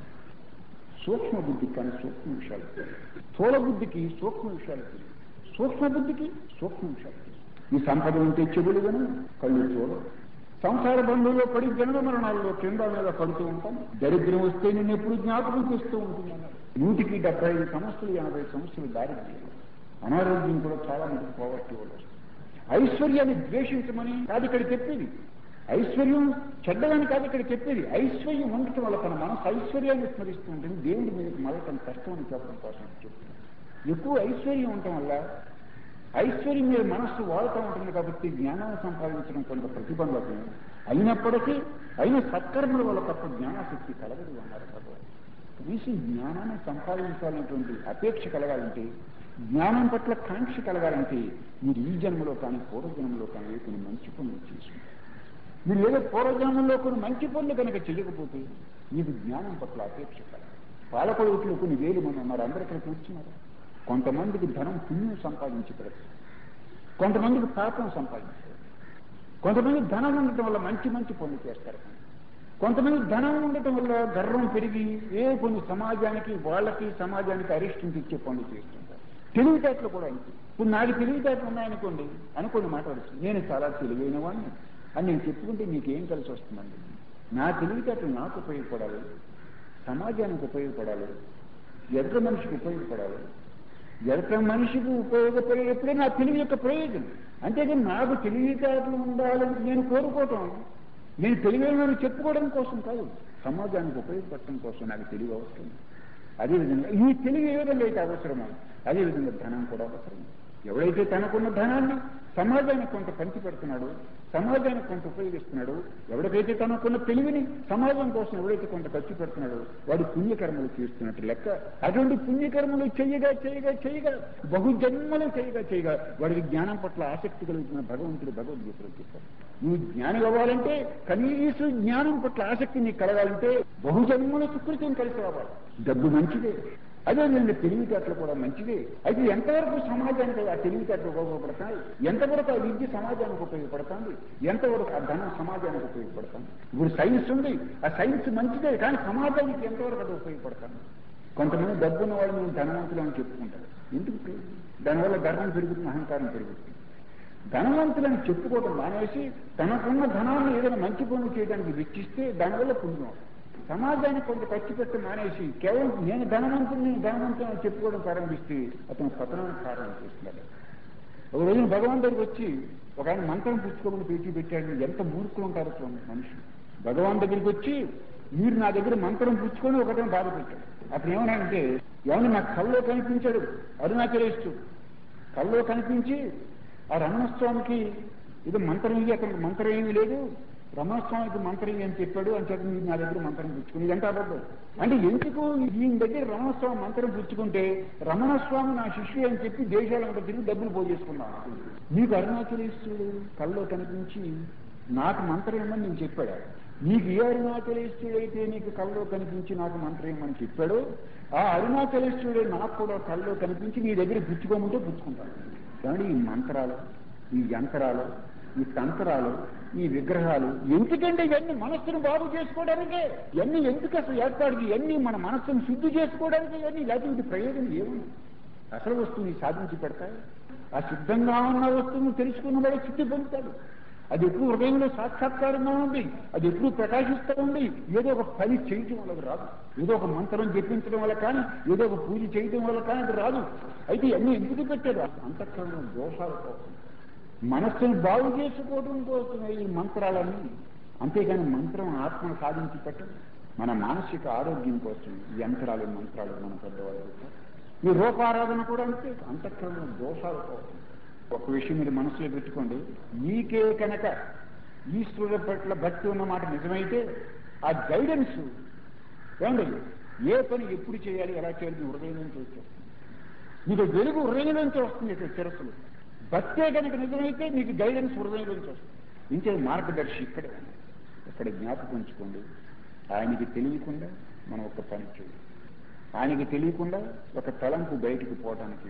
సూక్ష్మ బుద్ధి కానీ సూక్ష్మ విషయాలు తెలియదు. స్థూల బుద్ధికి సూక్ష్మ విషయాలు తెలియదు సూక్ష్మ బుద్ధికి సూక్ష్మ విషయాలు తెలియదు. ఈ సంపద ఉంటే చెవులు విను కళ్ళు చూడవు సంసార బంధువుల్లో పడి జన్మ మరణాల్లో కింద మీద పడుతూ ఉంటాం దరిద్రం వస్తే నేను ఎప్పుడు జ్ఞాపకం చేస్తూ ఉంటున్నాను నూటికి డెబ్బై ఐదు సమస్యలు ఎనభై సమస్యలు దారిద్ర్యం అనారోగ్యం కూడా చాలా మందికి పోవర్టీ వల్ల వస్తుంది ఐశ్వర్యాన్ని ద్వేషించమని కాదు ఇక్కడ చెప్పేది ఐశ్వర్యం చెడ్డదని కాదు ఇక్కడ చెప్పేది ఐశ్వర్యం ఉండటం వల్ల తన మనసు ఐశ్వర్యాన్ని స్మరిస్తూ ఉంటుంది దేవుడి మీదకి మళ్ళీ కష్టం అని చెప్పడం కోసం చెప్తున్నాను ఎక్కువ ఐశ్వర్యం ఉండటం వల్ల ఐశ్వర్యం మీద మనస్సు వాడుతూ ఉంటుంది కాబట్టి జ్ఞానాన్ని సంపాదించడం కొంత ప్రతిబంధకం అయినప్పటికీ అయిన సత్కర్మల వల్ల తప్ప జ్ఞానశక్తి కలగదు అన్నారు భగవాన్ కనీసం జ్ఞానాన్ని సంపాదించాలనేటువంటి అపేక్ష కలగాలంటే జ్ఞానం పట్ల కాంక్ష కలగాలంటే మీరు ఈ జన్మలో కానీ పూర్వజన్మలో కానీ కొన్ని మంచి పనులు చేసుకుంటారు మీరు ఏదో పూర్వజన్మలో కొన్ని మంచి పనులు కనుక చేయకపోతే మీకు జ్ఞానం పట్ల అపేక్ష కలగాలి పాలకొడుకులు కొన్ని వేలు మంది ఉన్నారు అందరూ ఇక్కడ కూర్చున్నారు కొంతమందికి ధనం పుణ్యం సంపాదించి పెడతారు కొంతమందికి పాపం సంపాదించారు కొంతమంది ధనం ఉండటం వల్ల మంచి మంచి పనులు చేస్తారు కొంతమంది ధనం ఉండటం వల్ల గర్వం పెరిగి ఏ కొన్ని సమాజానికి వాళ్ళకి సమాజానికి అరిష్టం ఇచ్చే పనులు చేస్తుంటారు తెలివితేటలు కూడా అంతే ఇప్పుడు నాకు తెలివితేటలు ఉన్నాయనుకోండి అనుకోండి మాట్లాడచ్చు నేను చాలా తెలివైన వాడిని అని నేను చెప్పుకుంటే మీకేం కలిసి వస్తుందండి నా తెలివితేటలు నాకు ఉపయోగపడాలి సమాజానికి ఉపయోగపడాలి ఎదురు మనిషికి ఉపయోగపడాలి ఎదుట మనిషికి ఉపయోగపడేటప్పుడే నా తెలివి యొక్క ప్రయోజనం అంతేగాని నాకు తెలివితేటలు ఉండాలని నేను కోరుకోవటం నేను తెలివైన చెప్పుకోవడం కోసం కాదు సమాజానికి ఉపయోగపడటం కోసం నాకు తెలివి అవసరం అదేవిధంగా ఈ తెలివి ఏ విధంగా అయితే అవసరమో అదేవిధంగా ధనం కూడా అవసరం ఎవడైతే తనకున్న ధనాన్ని సమాజానికి కొంత పంచి పెడుతున్నాడు సమాజానికి కొంత ఉపయోగిస్తున్నాడు ఎవరికైతే తనకున్న తెలివిని సమాజం కోసం ఎవరైతే కొంత ఖర్చు పెడుతున్నాడో వాడు పుణ్యకర్మలు చేస్తున్నట్టు లెక్క అటువంటి పుణ్యకర్మలు చేయగా చేయగా చేయగా బహుజన్మలు చేయగా చేయగా వాడికి జ్ఞానం పట్ల ఆసక్తి కలుగుతున్న భగవంతుడు భగవద్గీతలో చెప్పారు నువ్వు జ్ఞాని అవ్వాలంటే కనీసం జ్ఞానం పట్ల ఆసక్తి నీకు కలగాలంటే బహుజన్మల సుకృతం కలిసి రావాలి డబ్బు మంచిదే అదే నేను తెలివితేటలు కూడా మంచిదే అయితే ఎంతవరకు సమాజానికి ఆ తెలివితేటలు ఉపయోగపడతాయి ఎంతవరకు ఆ విద్య సమాజానికి ఉపయోగపడుతుంది ఎంతవరకు ఆ ధనం సమాజానికి ఉపయోగపడుతుంది ఇప్పుడు సైన్స్ ఉంది ఆ సైన్స్ మంచిదే కానీ సమాజానికి ఎంతవరకు అది ఉపయోగపడుతుంది కొంతమంది డబ్బున్న వాళ్ళు మేము ధనవంతులు అని చెప్పుకుంటారు ఎందుకు పెరుగుతుంది? దానివల్ల గర్వం పెరుగుతుంది అహంకారం పెరుగుతుంది ధనవంతులని చెప్పుకోవడం మానేసి తనకున్న ధనాన్ని ఏదైనా మంచి పనులు చేయడానికి వెచ్చిస్తే దానివల్ల పుణ్యం అవుతుంది. సమాజానికి కొంత ఖర్చు పెట్టి మానేసి కేవలం నేను ధనవంతుని నేను ధనవంతుని అని చెప్పుకోవడం ప్రారంభిస్తే అతను పతనానికి కారణం చేస్తున్నాడు ఒక రోజున భగవంతుడికి వచ్చి ఒక ఆయన మంత్రం పుచ్చుకోమని పేచి పెట్టాడు ఎంత మూర్ఖులు ఉంటారు చూడండి మనుషులు భగవాన్ దగ్గరికి వచ్చి మీరు నా దగ్గర మంత్రం పుచ్చుకొని ఒకటం బాధ పెట్టాడు అప్పుడు ఏమన్నాడంటే ఏమన్నా నాకు కల్లో కనిపించాడు అరుణాచలేస్తూ కల్లో కనిపించి ఆ రమణస్వామికి ఇది మంత్రం ఇది అతనికి మంత్రం ఏమీ లేదు రమణస్వామికి మంత్రం అని చెప్పాడు అని చెప్పి మీరు నా దగ్గర మంత్రం పుచ్చుకుని ఇదంతా అబద్ధం అంటే ఎందుకు ఈయన దగ్గర రమణస్వామి మంత్రం పుచ్చుకుంటే రమణస్వామి నా శిష్యుడు అని చెప్పి దేశాలంతా తిరిగి డబ్బులు పోగేసుకున్నాను నీకు అరుణాచలేశ్వరుడు కల్లో కనిపించి నాకు మంత్రం ఏమని నేను చెప్పాడు నీకు ఏ అరుణాచలేశ్వరుడైతే నీకు కల్లో కనిపించి నాకు మంత్రం ఏమని చెప్పాడో ఆ అరుణాచలేశ్వరుడే నాకు కూడా కల్లో కనిపించి నీ దగ్గర పుచ్చుకోమంటే పుచ్చుకుంటాను కానీ ఈ మంత్రాలు ఈ యంత్రాలు ఈ తంత్రాలు ఈ విగ్రహాలు ఎందుకంటే ఇవన్నీ మనస్సును బాగు చేసుకోవడానికే ఇవన్నీ ఎందుకు అసలు ఏర్పాటు ఇవన్నీ మన మనస్సును శుద్ధి చేసుకోవడానికి ఇవన్నీ లేకపోతే ఇది ప్రయోజనం ఏముంది అసలు వస్తువుని సాధించి పెడతాయి ఆ సిద్ధంగా ఉన్న వస్తువును తెలుసుకున్న వాడు శుద్ధి పొందుతాడు అది ఎప్పుడు హృదయంలో సాక్షాత్కారంగా ఉంది అది ఎప్పుడు ప్రకాశిస్తూ ఉంది ఏదో ఒక పని చేయటం వల్ల అది రాదు ఏదో ఒక మంత్రం జపించడం వల్ల కానీ ఏదో ఒక పూజ చేయటం వల్ల కానీ అది రాదు అయితే అన్ని ఎందుకు పెట్టాడు అంతఃకరణ దోషాల కోసం మనస్సును బాగు చేసుకోవడం కోసం ఈ మంత్రాలన్నీ అంతేగాని మంత్రం ఆత్మను సాధించి పెట్టడం మన మానసిక ఆరోగ్యం కోసం ఈ యంత్రాలు మంత్రాలు మన పెద్దవాళ్ళు పెట్టారు. ఈ రూపారాధన కూడా అంతే అంతఃకరణ దోషాల కోసం ఒక విషయం మీరు మనసులో పెట్టుకోండి మీకే కనుక ఈశ్వరుల పట్ల భక్తి ఉన్న మాట నిజమైతే ఆ గైడెన్స్ ఏమండి ఏ పని ఎప్పుడు చేయాలి ఎలా చేయాలి మీ హృదయం నుంచి వచ్చేస్తుంది మీకు వెలుగు హృదయం నుంచి వస్తుంది ఇక్కడ శిరస్సులు భక్తే కనుక నిజమైతే మీకు గైడెన్స్ హృదయం నుంచి వస్తుంది ఇంకే మార్గదర్శి ఇక్కడే ఉంది ఇక్కడ జ్ఞాపకం ఉంచుకోండి ఆయనకి తెలియకుండా మనం ఒక పని చేయాలి ఆయనకి తెలియకుండా ఒక తలంపు బయటికి పోవడానికి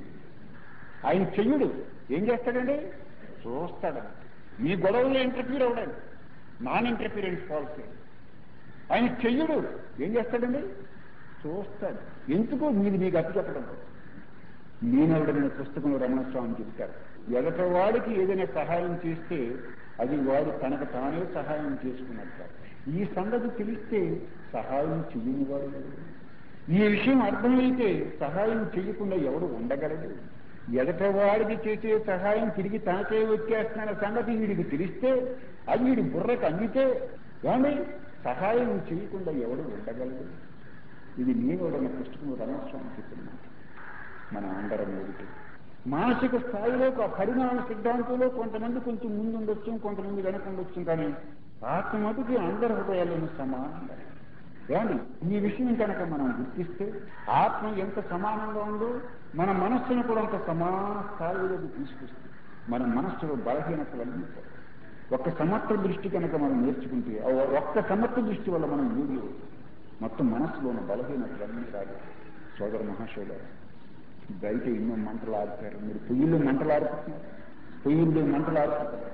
ఆయన చెయ్యుడు ఏం చేస్తాడండి చూస్తాడు మీ గొడవలో ఇంటర్ఫీర్ అవడానికి నాన్ ఇంటర్ఫీరెన్స్ పాలసీ ఆయన చెయ్యుడు ఏం చేస్తాడండి చూస్తాడు ఎందుకు మీది మీకు అప్పు చెప్పడం నేనెవడమైన పుస్తకంలో రమణస్వామి చెబుతారు ఎదట వాడికి ఏదైనా సహాయం చేస్తే అది వాడు తనకు తానే సహాయం చేసుకున్నట్టు ఈ సంగతి తెలిస్తే సహాయం చెయ్యని వాడు ఎవరు? ఈ విషయం అర్థమైతే సహాయం చెయ్యకుండా ఎవడు ఉండగలడు ఎదట వాడికి చేసే సహాయం తిరిగి తనకే వచ్చేస్తున్న సంగతి వీడికి తెలిస్తే అది వీడి బుర్రకు అందితే ఏమండి సహాయం చేయకుండా ఎవడు ఉండగలడు ఇది నేను అన్న పుస్తకంలో రమస్వామి చెప్పిన మాట మన అందరం ఒకటి మానసిక స్థాయిలో ఒక పరిణామ సిద్ధాంతంలో కొంతమంది కొంచెం ముందు ఉండొచ్చు కొంతమంది వెనక ఉండొచ్చు కానీ ఆత్మ మటుకి అందరి హృదయాలను సమానంగా ఏమండి ఈ విషయం కనుక మనం గుర్తిస్తే ఆత్మ ఎంత సమానంగా ఉందో మన మనస్సును కూడా అంత సమాన స్థాయిలోకి తీసుకొస్తుంది మన మనస్సులో బలహీనతలన్నీ పోతాయి. ఒక్క సమర్థ దృష్టి కనుక మనం నేర్చుకుంటే ఆ ఒక్క సమర్థ దృష్టి వల్ల మనం యోగి అవుతాం. మొత్తం మనస్సులో ఉన్న బలహీనతలన్నీ రాదు సోదర మహాశైల బయట ఎన్నో మంటలు ఆడుతారు మీరు పొయ్యిల్లో మంటలు ఆడుతున్నారు పొయ్యిల్లో మంటలు ఆడుతున్నారు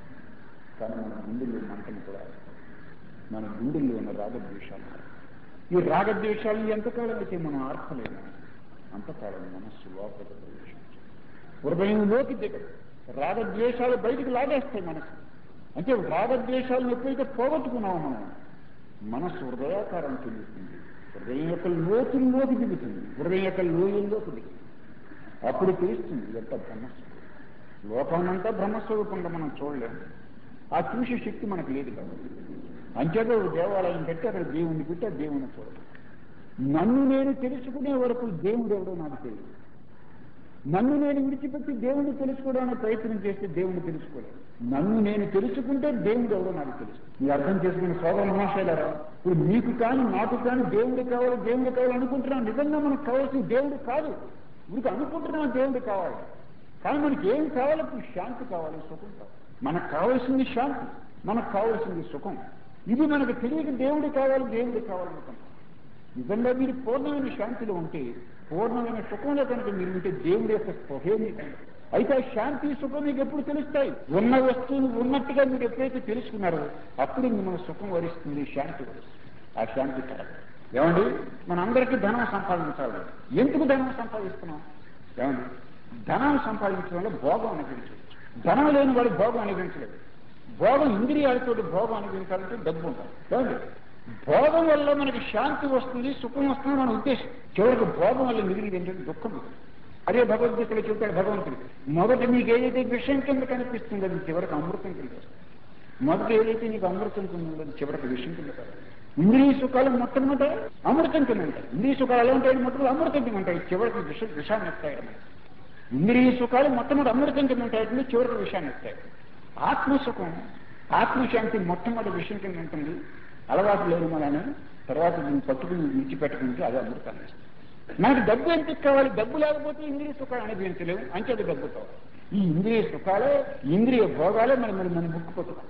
కానీ మన గుండెల్లో మంటలు కూడా ఆడుతారు మన గుండెల్లో ఉన్న రాగద్వేషాలు ఈ రాగద్వేషాలు ఎంతకాలం అయితే మనం ఆర్పలేము అంతకాలం మనస్సు లోపలికి ప్రవేశించదు హృదయంలోకి దిగదు రాగద్వేషాలు బయటికి లాగేస్తాయి మనసు అంటే రాగద్వేషాలను ఎప్పుడైతే పోగొట్టుకున్నామో మనం మనస్సు హృదయాకారం చెందుతుంది హృదయం యొక్క లోతుల్లోకి దిగుతుంది హృదయం యొక్క లోయల్లోకి దిగుతుంది అప్పుడు తెలుస్తుంది ఎంత బ్రహ్మస్వరూపం లోకాన్నంతా బ్రహ్మస్వరూపంగా మనం చూడలేము ఆ చూసే శక్తి మనకు లేదు కాబట్టి అంచేత ఒక దేవాలయం పెట్టి అక్కడ దేవుణ్ణి పెట్టి ఆ దేవుని చూడలేదు నన్ను నేను తెలుసుకునే వరకు దేవుడు ఎవడో నాకు తెలియదు నన్ను నేను విడిచిపెట్టి దేవుడిని తెలుసుకోవడానికి ప్రయత్నం చేస్తే దేవుడిని తెలుసుకోలేదు నన్ను నేను తెలుసుకుంటే దేవుడు ఎవడో నాకు తెలుసు మీరు అర్థం చేసుకున్న సోదర మహాశైలరా ఇప్పుడు మీకు కానీ నాకు కానీ దేవుడు కావాలి దేవుడు కావాలి అనుకుంటున్నాం నిజంగా మనకు కావాల్సిన దేవుడు కాదు మీకు అనుకుంటున్నాం దేవుడు కావాలి కానీ మనకి ఏం కావాలి ఇప్పుడు శాంతి కావాలి సుఖం కావాలి మనకు కావాల్సింది శాంతి మనకు కావాల్సింది సుఖం ఇది మనకు తెలియక దేవుడు కావాలి దేవుడు కావాలనుకుంటాం నిజంగా మీరు పూర్ణమైన శాంతిలో ఉంటే పూర్ణమైన సుఖంలో కనుక మీరు ఉంటే దేవుడి యొక్క స్పృహే మీకు ఉండదు. అయితే ఆ శాంతి సుఖం మీకు ఎప్పుడు తెలుస్తాయి ఉన్న వస్తువును ఉన్నట్టుగా మీరు ఎప్పుడైతే తెలుసుకున్నారో అప్పుడు మిమ్మల్ని సుఖం వరిస్తుంది శాంతి వరిస్తుంది ఆ శాంతి కలగదు ఏమండి మనందరికీ ధనం సంపాదించాలి ఎందుకు ధనం సంపాదిస్తున్నాం ఏమండి ధనం సంపాదించడం వల్ల భోగం అనుభవించవచ్చు ధనం లేని వాడు భోగం అనుభవించలేదు భోగం ఇంద్రియాలతో భోగం అనుభవించాలంటే డబ్బు ఉండాలి ఏమండి భోగం వల్ల మనకి శాంతి వస్తుంది సుఖం వస్తుంది మన ఉద్దేశం చివరికి భోగం వల్ల మిగిలింది ఏంటంటే దుఃఖం మిగులుతుంది. అదే భగవద్గీతలో చెప్తాడు భగవంతుడు మొదట మీకు ఏదైతే విషయం కింద కనిపిస్తుందో అది చివరికి అమృతం కింద వస్తుంది మొదట ఏదైతే నీకు అమృతం కింద ఉందో అది చివరికి విషయం కింద కాదు ఇంద్రియ సుఖాలు మొట్టమొదట అమృతం కింద ఉంటాయి ఇంద్రియ సుఖాలు ఎలా ఉంటాయి మొట్టమొదటి అమృతం కింద ఉంటాయి చివరికి విష విషాన్ని ఇస్తాయి అన్నమాట. ఇంద్రియ సుఖాలు మొట్టమొదటి అమృతం కింద ఉంటాయి చివరికి విషయాన్ని ఇస్తాయి ఆత్మసుఖం ఆత్మశాంతి మొట్టమొదటి విషయం కింద ఉంటుంది అలవాటు లేని వలన తర్వాత దీన్ని పట్టుకుని విడిచిపెట్టుకుంటే అది అమృతాన్ని ఇస్తుంది నాకు డబ్బు ఎందుకు కావాలి డబ్బు లేకపోతే ఇంద్రియ సుఖాలు అనుభవించలేము అంచేది డబ్బు కావాలి ఈ ఇంద్రియ సుఖాలే ఇంద్రియ భోగాలే మనం మన మన ముక్కు పట్టుకోవాలి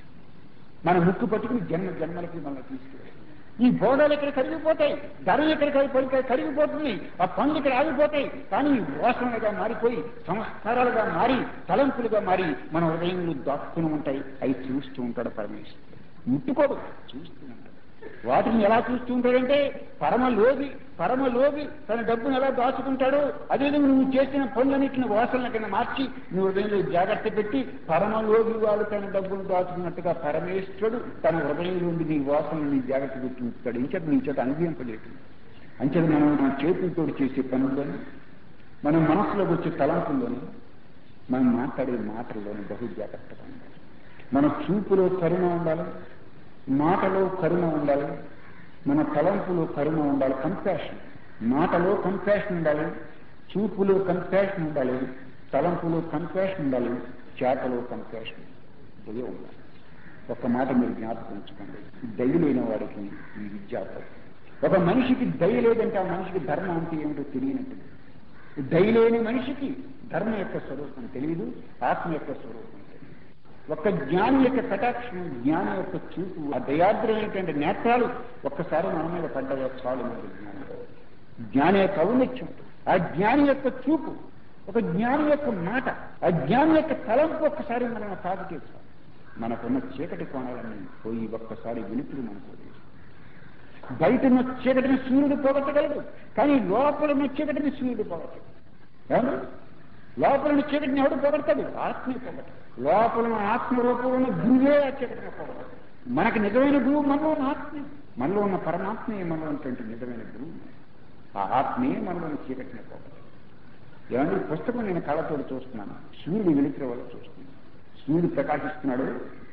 మన ముక్కు పట్టుకుని జన్మ జన్మలకి మనం తీసుకువెళ్ళాలి ఈ భోగాలు ఇక్కడ కరిగిపోతాయి ధనం ఇక్కడ కరిగి కరిగిపోతుంది ఆ పనులు ఇక్కడ ఆగిపోతాయి కానీ వాసనలుగా మారిపోయి సంస్కారాలుగా మారి తలంపులుగా మారి మన హృదయంలో దాక్కుని ఉంటాయి అవి చూస్తూ ఉంటాడు పరమేశ్వరుడు ముట్టుకోడు చూస్తూ ఉంటాడు వాటిని ఎలా చూస్తూ ఉంటాడంటే పరమలోగి పరమలోగి తన డబ్బును ఎలా దాచుకుంటాడో అదేవిధంగా నువ్వు చేసిన పనులన్నింటిని వాసనల కింద మార్చి నువ్వు హృదయంలో జాగ్రత్త పెట్టి పరమలోగి వాడు తన డబ్బును దాచుకున్నట్టుగా పరమేశ్వరుడు తన హృదయంలో ఉండి నీ వాసనని జాగ్రత్త పెట్టి ఉంచుతాడు ఇంచేత నీ చేత అనుభవింపలేదు అంచేత మనం మన చేతులతో చేసే పనుల్లోని మనం మనసులోకి వచ్చే తలంపుల్లోని మనం మాట్లాడే మాటల్లోని బహు జాగ్రత్తగా ఉండాలి మన చూపులో కరుణ ఉండాలి మాటలో కరుణ ఉండాలి మన తలంపులో కరుణ ఉండాలి కంపాషన్ మాటలో కంపాషన్ ఉండాలి చూపులో కంపాషన్ ఉండాలి తలంపులో కంపాషన్ ఉండాలి చేతలో కంపాషన్ దయ ఉండాలి ఒక మాట మీరు జ్ఞాపకం ఉంచుకోండి దయ లేని వాడికి ఈ విద్య అవ్వదు. ఒక మనిషికి దయ లేదంటే ఆ మనిషికి ధర్మం అంటే ఏమిటో తెలియనట్టు దయ లేని మనిషికి ధర్మం యొక్క స్వరూపం తెలియదు ఆత్మ యొక్క స్వరూపం తెలియదు ఒక్క జ్ఞాని యొక్క కటాక్షం జ్ఞాని యొక్క చూపు ఆ దయాద్రమైనటువంటి నేత్రాలు ఒక్కసారి మన మీద పడ్డగా చాలు మనకి జ్ఞానం జ్ఞాని యొక్క ఔన్నత్యం ఆ జ్ఞాని యొక్క చూపు ఒక జ్ఞాని యొక్క మాట ఆ జ్ఞాని యొక్క తలంపు ఒక్కసారి మనం తాగితే చాలు మనకున్న చీకటి కోణాలన్నీ పోయి ఒక్కసారి వెలుతురు మనకు బయట ఉన్న చీకటిని సూర్యుడు పోగొట్టగలడు కానీ లోపల ఉన్న చీకటిని సూర్యుడు పోగొట్టడు ఏమండి? లోపల ఉన్న చీకటిని ఎవడు పోగొడతాడు ఆత్మే పోగొట్టడు లోపల ఉన్న ఆత్మ రూపంలో ఉన్న గురువే ఆ చీకటిని పోగొడతాడు మనకి నిజమైన గురువు మనలో ఉన్న ఆత్మే మనలో ఉన్న పరమాత్మే మనలో ఉన్నటువంటి నిజమైన గురువు ఆ ఆత్మే మనలో ఉన్న చీకటిని పోగొడతాడు ఏమంటే ఈ పుస్తకం నేను కళ్ళతో చూస్తున్నాను సూర్యుడు వెలుతురు వల్ల చూస్తున్నాను సూర్యుడు ప్రకాశిస్తున్నాడు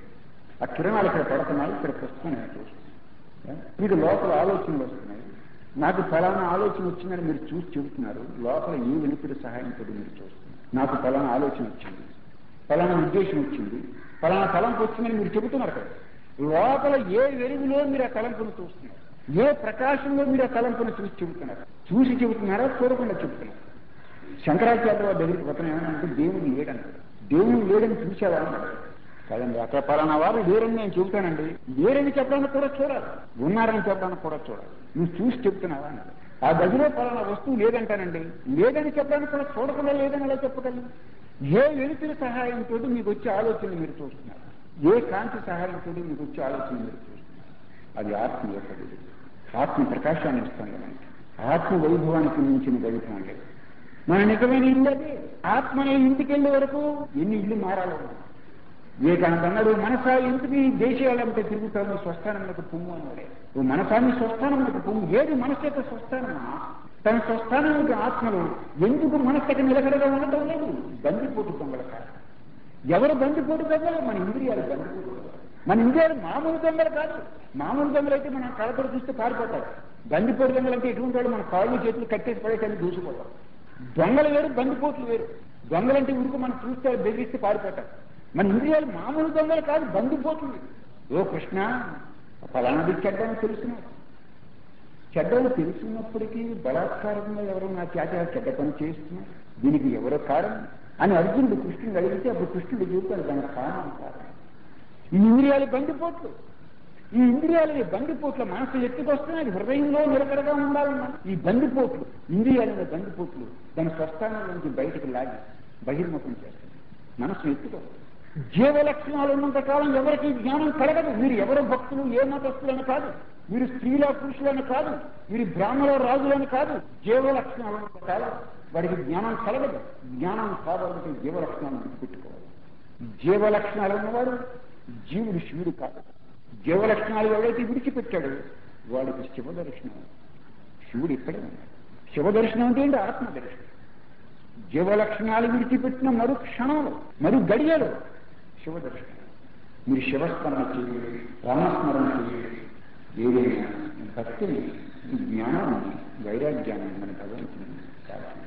ఆ కిరణాలు ఇక్కడ పడుతున్నాయి ఇక్కడ పుస్తకం నేను చూస్తున్నాను మీకు లోపల ఆలోచనలు వస్తున్నాయి నాకు ఫలానా ఆలోచన వచ్చిందని మీరు చూసి చెబుతున్నారు లోపల ఏ వెలుతురు సహాయంతో మీరు చూస్తున్నారు నాకు ఫలానా ఆలోచన వచ్చింది ఫలానా ఉద్దేశం వచ్చింది ఫలానా తలంపు వచ్చిందని మీరు చెబుతున్నారు కదా లోపల ఏ వెలుగులో మీరు ఆ తలంపును చూస్తున్నారు ఏ ప్రకాశంలో మీరు ఆ తలంపును చూసి చెబుతున్నారు చూసి చెబుతున్నారా చూడకుండా చెబుతున్నారు శంకరాచార్య వారి దగ్గరికి పోతాను ఏమన్నా అంటే దేవుడు లేడంటాడు దేవుడు లేడని చూసావా అన్నాడు కదండి అక్కడ పలానా వారు లేరని నేను చెబుతానండి లేరని చెప్పడానికి కూడా చూడాలి ఉన్నారని చెప్పడానికి కూడా చూడాలి నువ్వు చూసి చెప్తున్నావా అన్నాడు ఆ గదిలో పలానా వస్తువు లేదంటానండి లేదని చెప్పడానికి కూడా చూడకుండా లేదని అలా చెప్పగలను ఏ వెలుతురు సహాయంతో మీకు వచ్చే ఆలోచన మీరు చూస్తున్నారు ఏ కాంతి సహాయంతో మీకు వచ్చే ఆలోచన మీరు చూస్తున్నారు అది ఆత్మ యొక్క వెలుగు ఆత్మ ప్రకాశాన్ని ఇస్తాను మనకి ఆత్మ వైభవానికి మించిన వైభవం లేదు మన నిజమైన ఇల్లు అదే ఆత్మ అనే ఇంటికి వెళ్ళే వరకు ఎన్ని ఇల్లు మారాలో వివేకానంద అన్నాడు మనసా ఇంటికి దేశాలంటే తిరుగుతాను స్వస్థానంలోకి పొమ్ము అన్నాడే ఓ మనసాన్ని స్వస్థానంలోకి పొమ్ము ఏది మనసు యొక్క స్వస్థానమా తన స్వస్థానంలోకి ఆత్మలు ఎందుకు మనస్సుకి నిలకడగా ఉండటం లేదు బందిపోటు దొంగల కాదు ఎవరు బందిపోటు దొంగలు మన ఇంద్రియాలు బందిపోటు దొంగలు మన ఇంద్రియాలు మామూలు దొంగలు కాదు మామూలు దొంగలు అయితే మనం కళతో చూస్తే పారిపోతారు బందిపోటు దొంగలు అంటే ఎటువంటి వాడు మన కాళ్ళు చేతులు కట్టేసి పడేసరికి దూసిపోతాం దొంగలు వేరు బందిపోట్లు వేరు దొంగలంటే ఉరుకు మనం చూస్తే బెదిరిస్తే పారిపోతారు మన ఇంద్రియాలు మామూలు దొంగలు కాదు బందిపోట్లు వేరు. ఓ కృష్ణ ఫలానాది చెడ్డని తెలుసున్నారు చెడ్డలు తెలుసున్నప్పటికీ బలాత్కారంగా ఎవరో నా చేత చెడ్డ పని చేస్తున్నారు దీనికి ఎవరో కారణం అని అర్జునుడు కృష్ణుడు అడిగితే అప్పుడు కృష్ణుడు చెబుతాడు దానికి కారణం కారణం ఈ ఇంద్రియాలు బందిపోట్లు ఈ ఇంద్రియాలని బందిపోట్ల మనసు ఎత్తుకొస్తున్నాయి హృదయంలో నిలకడగా ఉండాలన్నా ఈ బందిపోట్లు ఇంద్రియాలైన బందిపోట్లు దాని స్వస్థానం నుంచి బయటకు లాగి బహిర్ముఖం చేస్తుంది మనసు ఎత్తుకో జీవ లక్షణాలు ఉన్నంత కాలం ఎవరికి జ్ఞానం కలగదు మీరు ఎవరు భక్తులు ఏ మతస్థులని కాదు మీరు స్త్రీల పురుషులని కాదు మీరు బ్రాహ్మణ రాజులని కాదు జీవ లక్షణాలు ఉన్నంత కాలం వాడికి జ్ఞానం కలగదు జ్ఞానం కావాలంటే జీవ లక్షణాలను పెట్టుకోవాలి జీవ లక్షణాలు ఉన్నవాడు జీవుడు శివుడు కాదు జీవ లక్షణాలు ఎవడైతే విడిచిపెట్టాడో వాడికి శివ దర్శనం శివుడు ఇక్కడే ఉన్నాడు శివ దర్శనం అంటే ఏంటి ఆత్మ దర్శనం జీవ లక్షణాలు విడిచిపెట్టిన మరు క్షణంలో మరు గడియలో శివ దర్శనం మీరు శివస్మరణ చేయాలి రామస్మరణ చేయాలి ఏదైనా భక్తిని జ్ఞానాన్ని వైరాగ్యాన్ని మన భగవంతుని కావాలి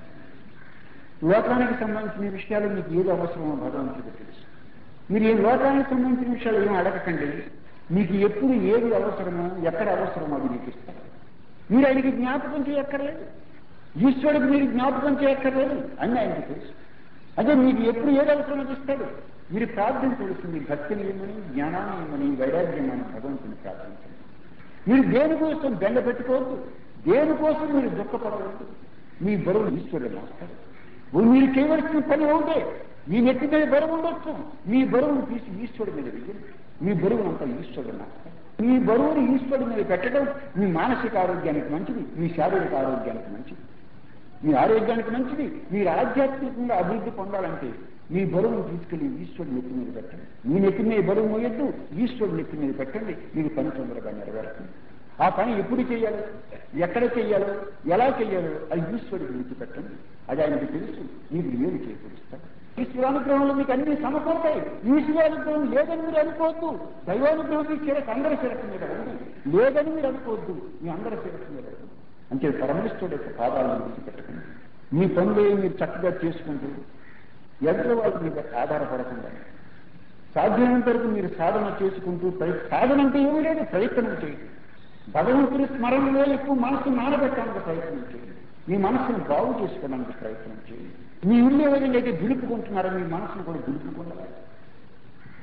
లోకానికి సంబంధించిన విషయాలు మీకు ఏది అవసరమో భగవంతుడికి తెలుసు మీరు ఈ లోకానికి సంబంధించిన విషయాలు ఏం అడగకండి మీకు ఎప్పుడు ఏది అవసరమో ఎక్కడ అవసరమో అది మీకు ఇస్తారు మీరు ఆయనకి జ్ఞాపకం చేయక్కర్లేదు ఈశ్వరుడికి మీరు జ్ఞాపకం చేయక్కర్లేదు అని ఆయనకి తెలుసు అదే మీకు ఎప్పుడు ఏది అవసరమో ఇస్తాడు మీరు ప్రార్థించవలసింది భక్తిని ఏమని జ్ఞానాన్ని ఏమని వైరాగ్యం అని భగవంతుని ప్రార్థించండి మీరు దేనికోసం బెండ పెట్టుకోవద్దు దేనికోసం మీరు దుఃఖపడవద్దు మీ బరువు ఈశ్వరుడు మోస్తాడు మీరు చేయవలసిన పని ఒకటే మీ నెత్తి మీద బరువు ఉండొచ్చు మీ బరువును తీసి ఈశ్వరుడి మీద వెయ్యండి మీ బరువును అంతా ఈశ్వరుడు నాస్తాడు మీ బరువును ఈశ్వరుడి మీద పెట్టడం మీ మానసిక ఆరోగ్యానికి మంచిది మీ శారీరక ఆరోగ్యానికి మంచిది మీ ఆరోగ్యానికి మంచిది మీరు ఆధ్యాత్మికంగా అభివృద్ధి పొందాలంటే మీ బరువును తీసుకెళ్లి ఈశ్వరుడు నెత్తి మీద పెట్టండి మీ నెత్తి మీద బరువు మోయొద్దు ఈశ్వరుడు నెత్తి మీద పెట్టండి మీకు పని తొందరగా నెరవేరుతుంది ఆ పని ఎప్పుడు చేయాలో ఎక్కడ చేయాలో ఎలా చేయాలో అది ఈశ్వరుడికి విడిచిపెట్టండి అది ఆయనకు తెలుసు మీకు ఏమి చేకూరుస్తాడు ఈశ్వరానుగ్రహంలో మీకు అన్ని సమకూడతాయి ఈశ్వరానుగ్రహం లేదని మీరు అనుకోవద్దు దైవానుగ్రహం మీ శిరస్సు అందరి శిరస్సు మీద ఉంది లేదని మీరు అనుకోవద్దు మీ అందరి శిరస్సు మీద ఉంది అంటే పరమేశ్వరుడు యొక్క పాదాలను విడిచిపెట్టకండి మీ పనులే మీరు చక్కగా చేసుకుంటూ ఎదురు వాళ్ళ మీద ఆధారపడకుండా సాధ్యమైనంత వరకు మీరు సాధన చేసుకుంటూ ప్రయ సాధన అంటే ఏమీ లేదు ప్రయత్నం చేయండి భగవంతుని స్మరణలో ఎక్కువ మనసు నానబెట్టడానికి ప్రయత్నం చేయండి మీ మనసును బాగు చేసుకోవడానికి ప్రయత్నం చేయండి మీ ఇల్లు ఎవరైనా అయితే దులుపుకుంటున్నారో మీ మనసును కూడా దులుపుకుండాలి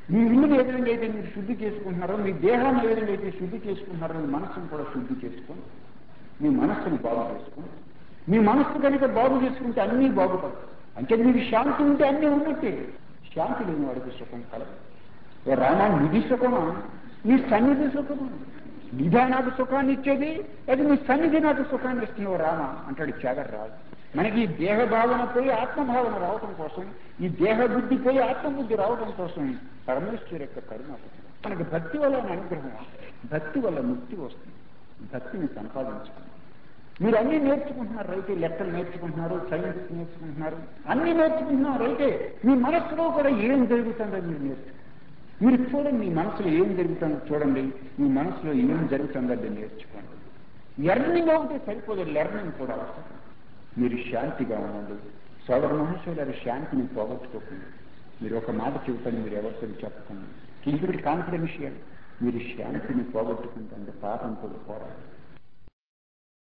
మీ ఇల్లుని ఏ విధంగా అయితే మీరు శుద్ధి చేసుకుంటున్నారో మీ దేహాన్ని ఏ విధంగా అయితే శుద్ధి చేసుకుంటున్నారో మీ మనస్సును కూడా శుద్ధి చేసుకోండి మీ మనస్సును బాగు చేసుకోండి మీ మనస్సు కనుక బాగు చేసుకుంటే అన్నీ బాగుపడతాయి అంటే మీకు శాంతి ఉంటే అన్నీ ఉన్నట్టే శాంతి లేని వాడికి సుఖం కలదు ఓ రామా నిధి సుఖమా నీ సన్నిధి సుఖమా నిధా నాకు సుఖాన్ని ఇచ్చేది అది నీ సన్నిధి నాకు సుఖాన్ని ఇస్తుంది ఓ రామ అంటాడు త్యాగర్ రాదు మనకి ఈ దేహ భావన పోయి ఆత్మభావన రావటం కోసం ఈ దేహ బుద్ధి పోయి ఆత్మబుద్ధి రావటం కోసం పరమేశ్వరు యొక్క కరుణ మనకి భక్తి వల్ల అనుగ్రహం వస్తుంది భక్తి వల్ల ముక్తి వస్తుంది భక్తిని సంపాదించుకుంది మీరు అన్ని నేర్చుకుంటున్నారు అయితే లెక్కలు నేర్చుకుంటున్నారు సైన్స్ నేర్చుకుంటున్నారు అన్ని నేర్చుకుంటున్నారు అయితే మీ మనస్సులో కూడా ఏం జరుగుతుందో మీరు నేర్చుకుంటారు మీరు చూడండి మీ మనసులో ఏం జరుగుతుందో చూడండి మీ మనసులో ఏం జరుగుతుందో అది నేర్చుకోండి లెర్నింగ్ ఒకటి సరిపోదు లెర్నింగ్ కూడా అవసరం మీరు శాంతిగా ఉండండి సోదర మహర్షి గారి శాంతిని పోగొట్టుకోకండి మీరు ఒక మాట చెబుతాను మీరు ఎవరితో చెప్పకండి కీపుడు కాన్ఫిడెన్షియల్ మీరు శాంతిని పోగొట్టుకుంటే పాపంతో పోరాడు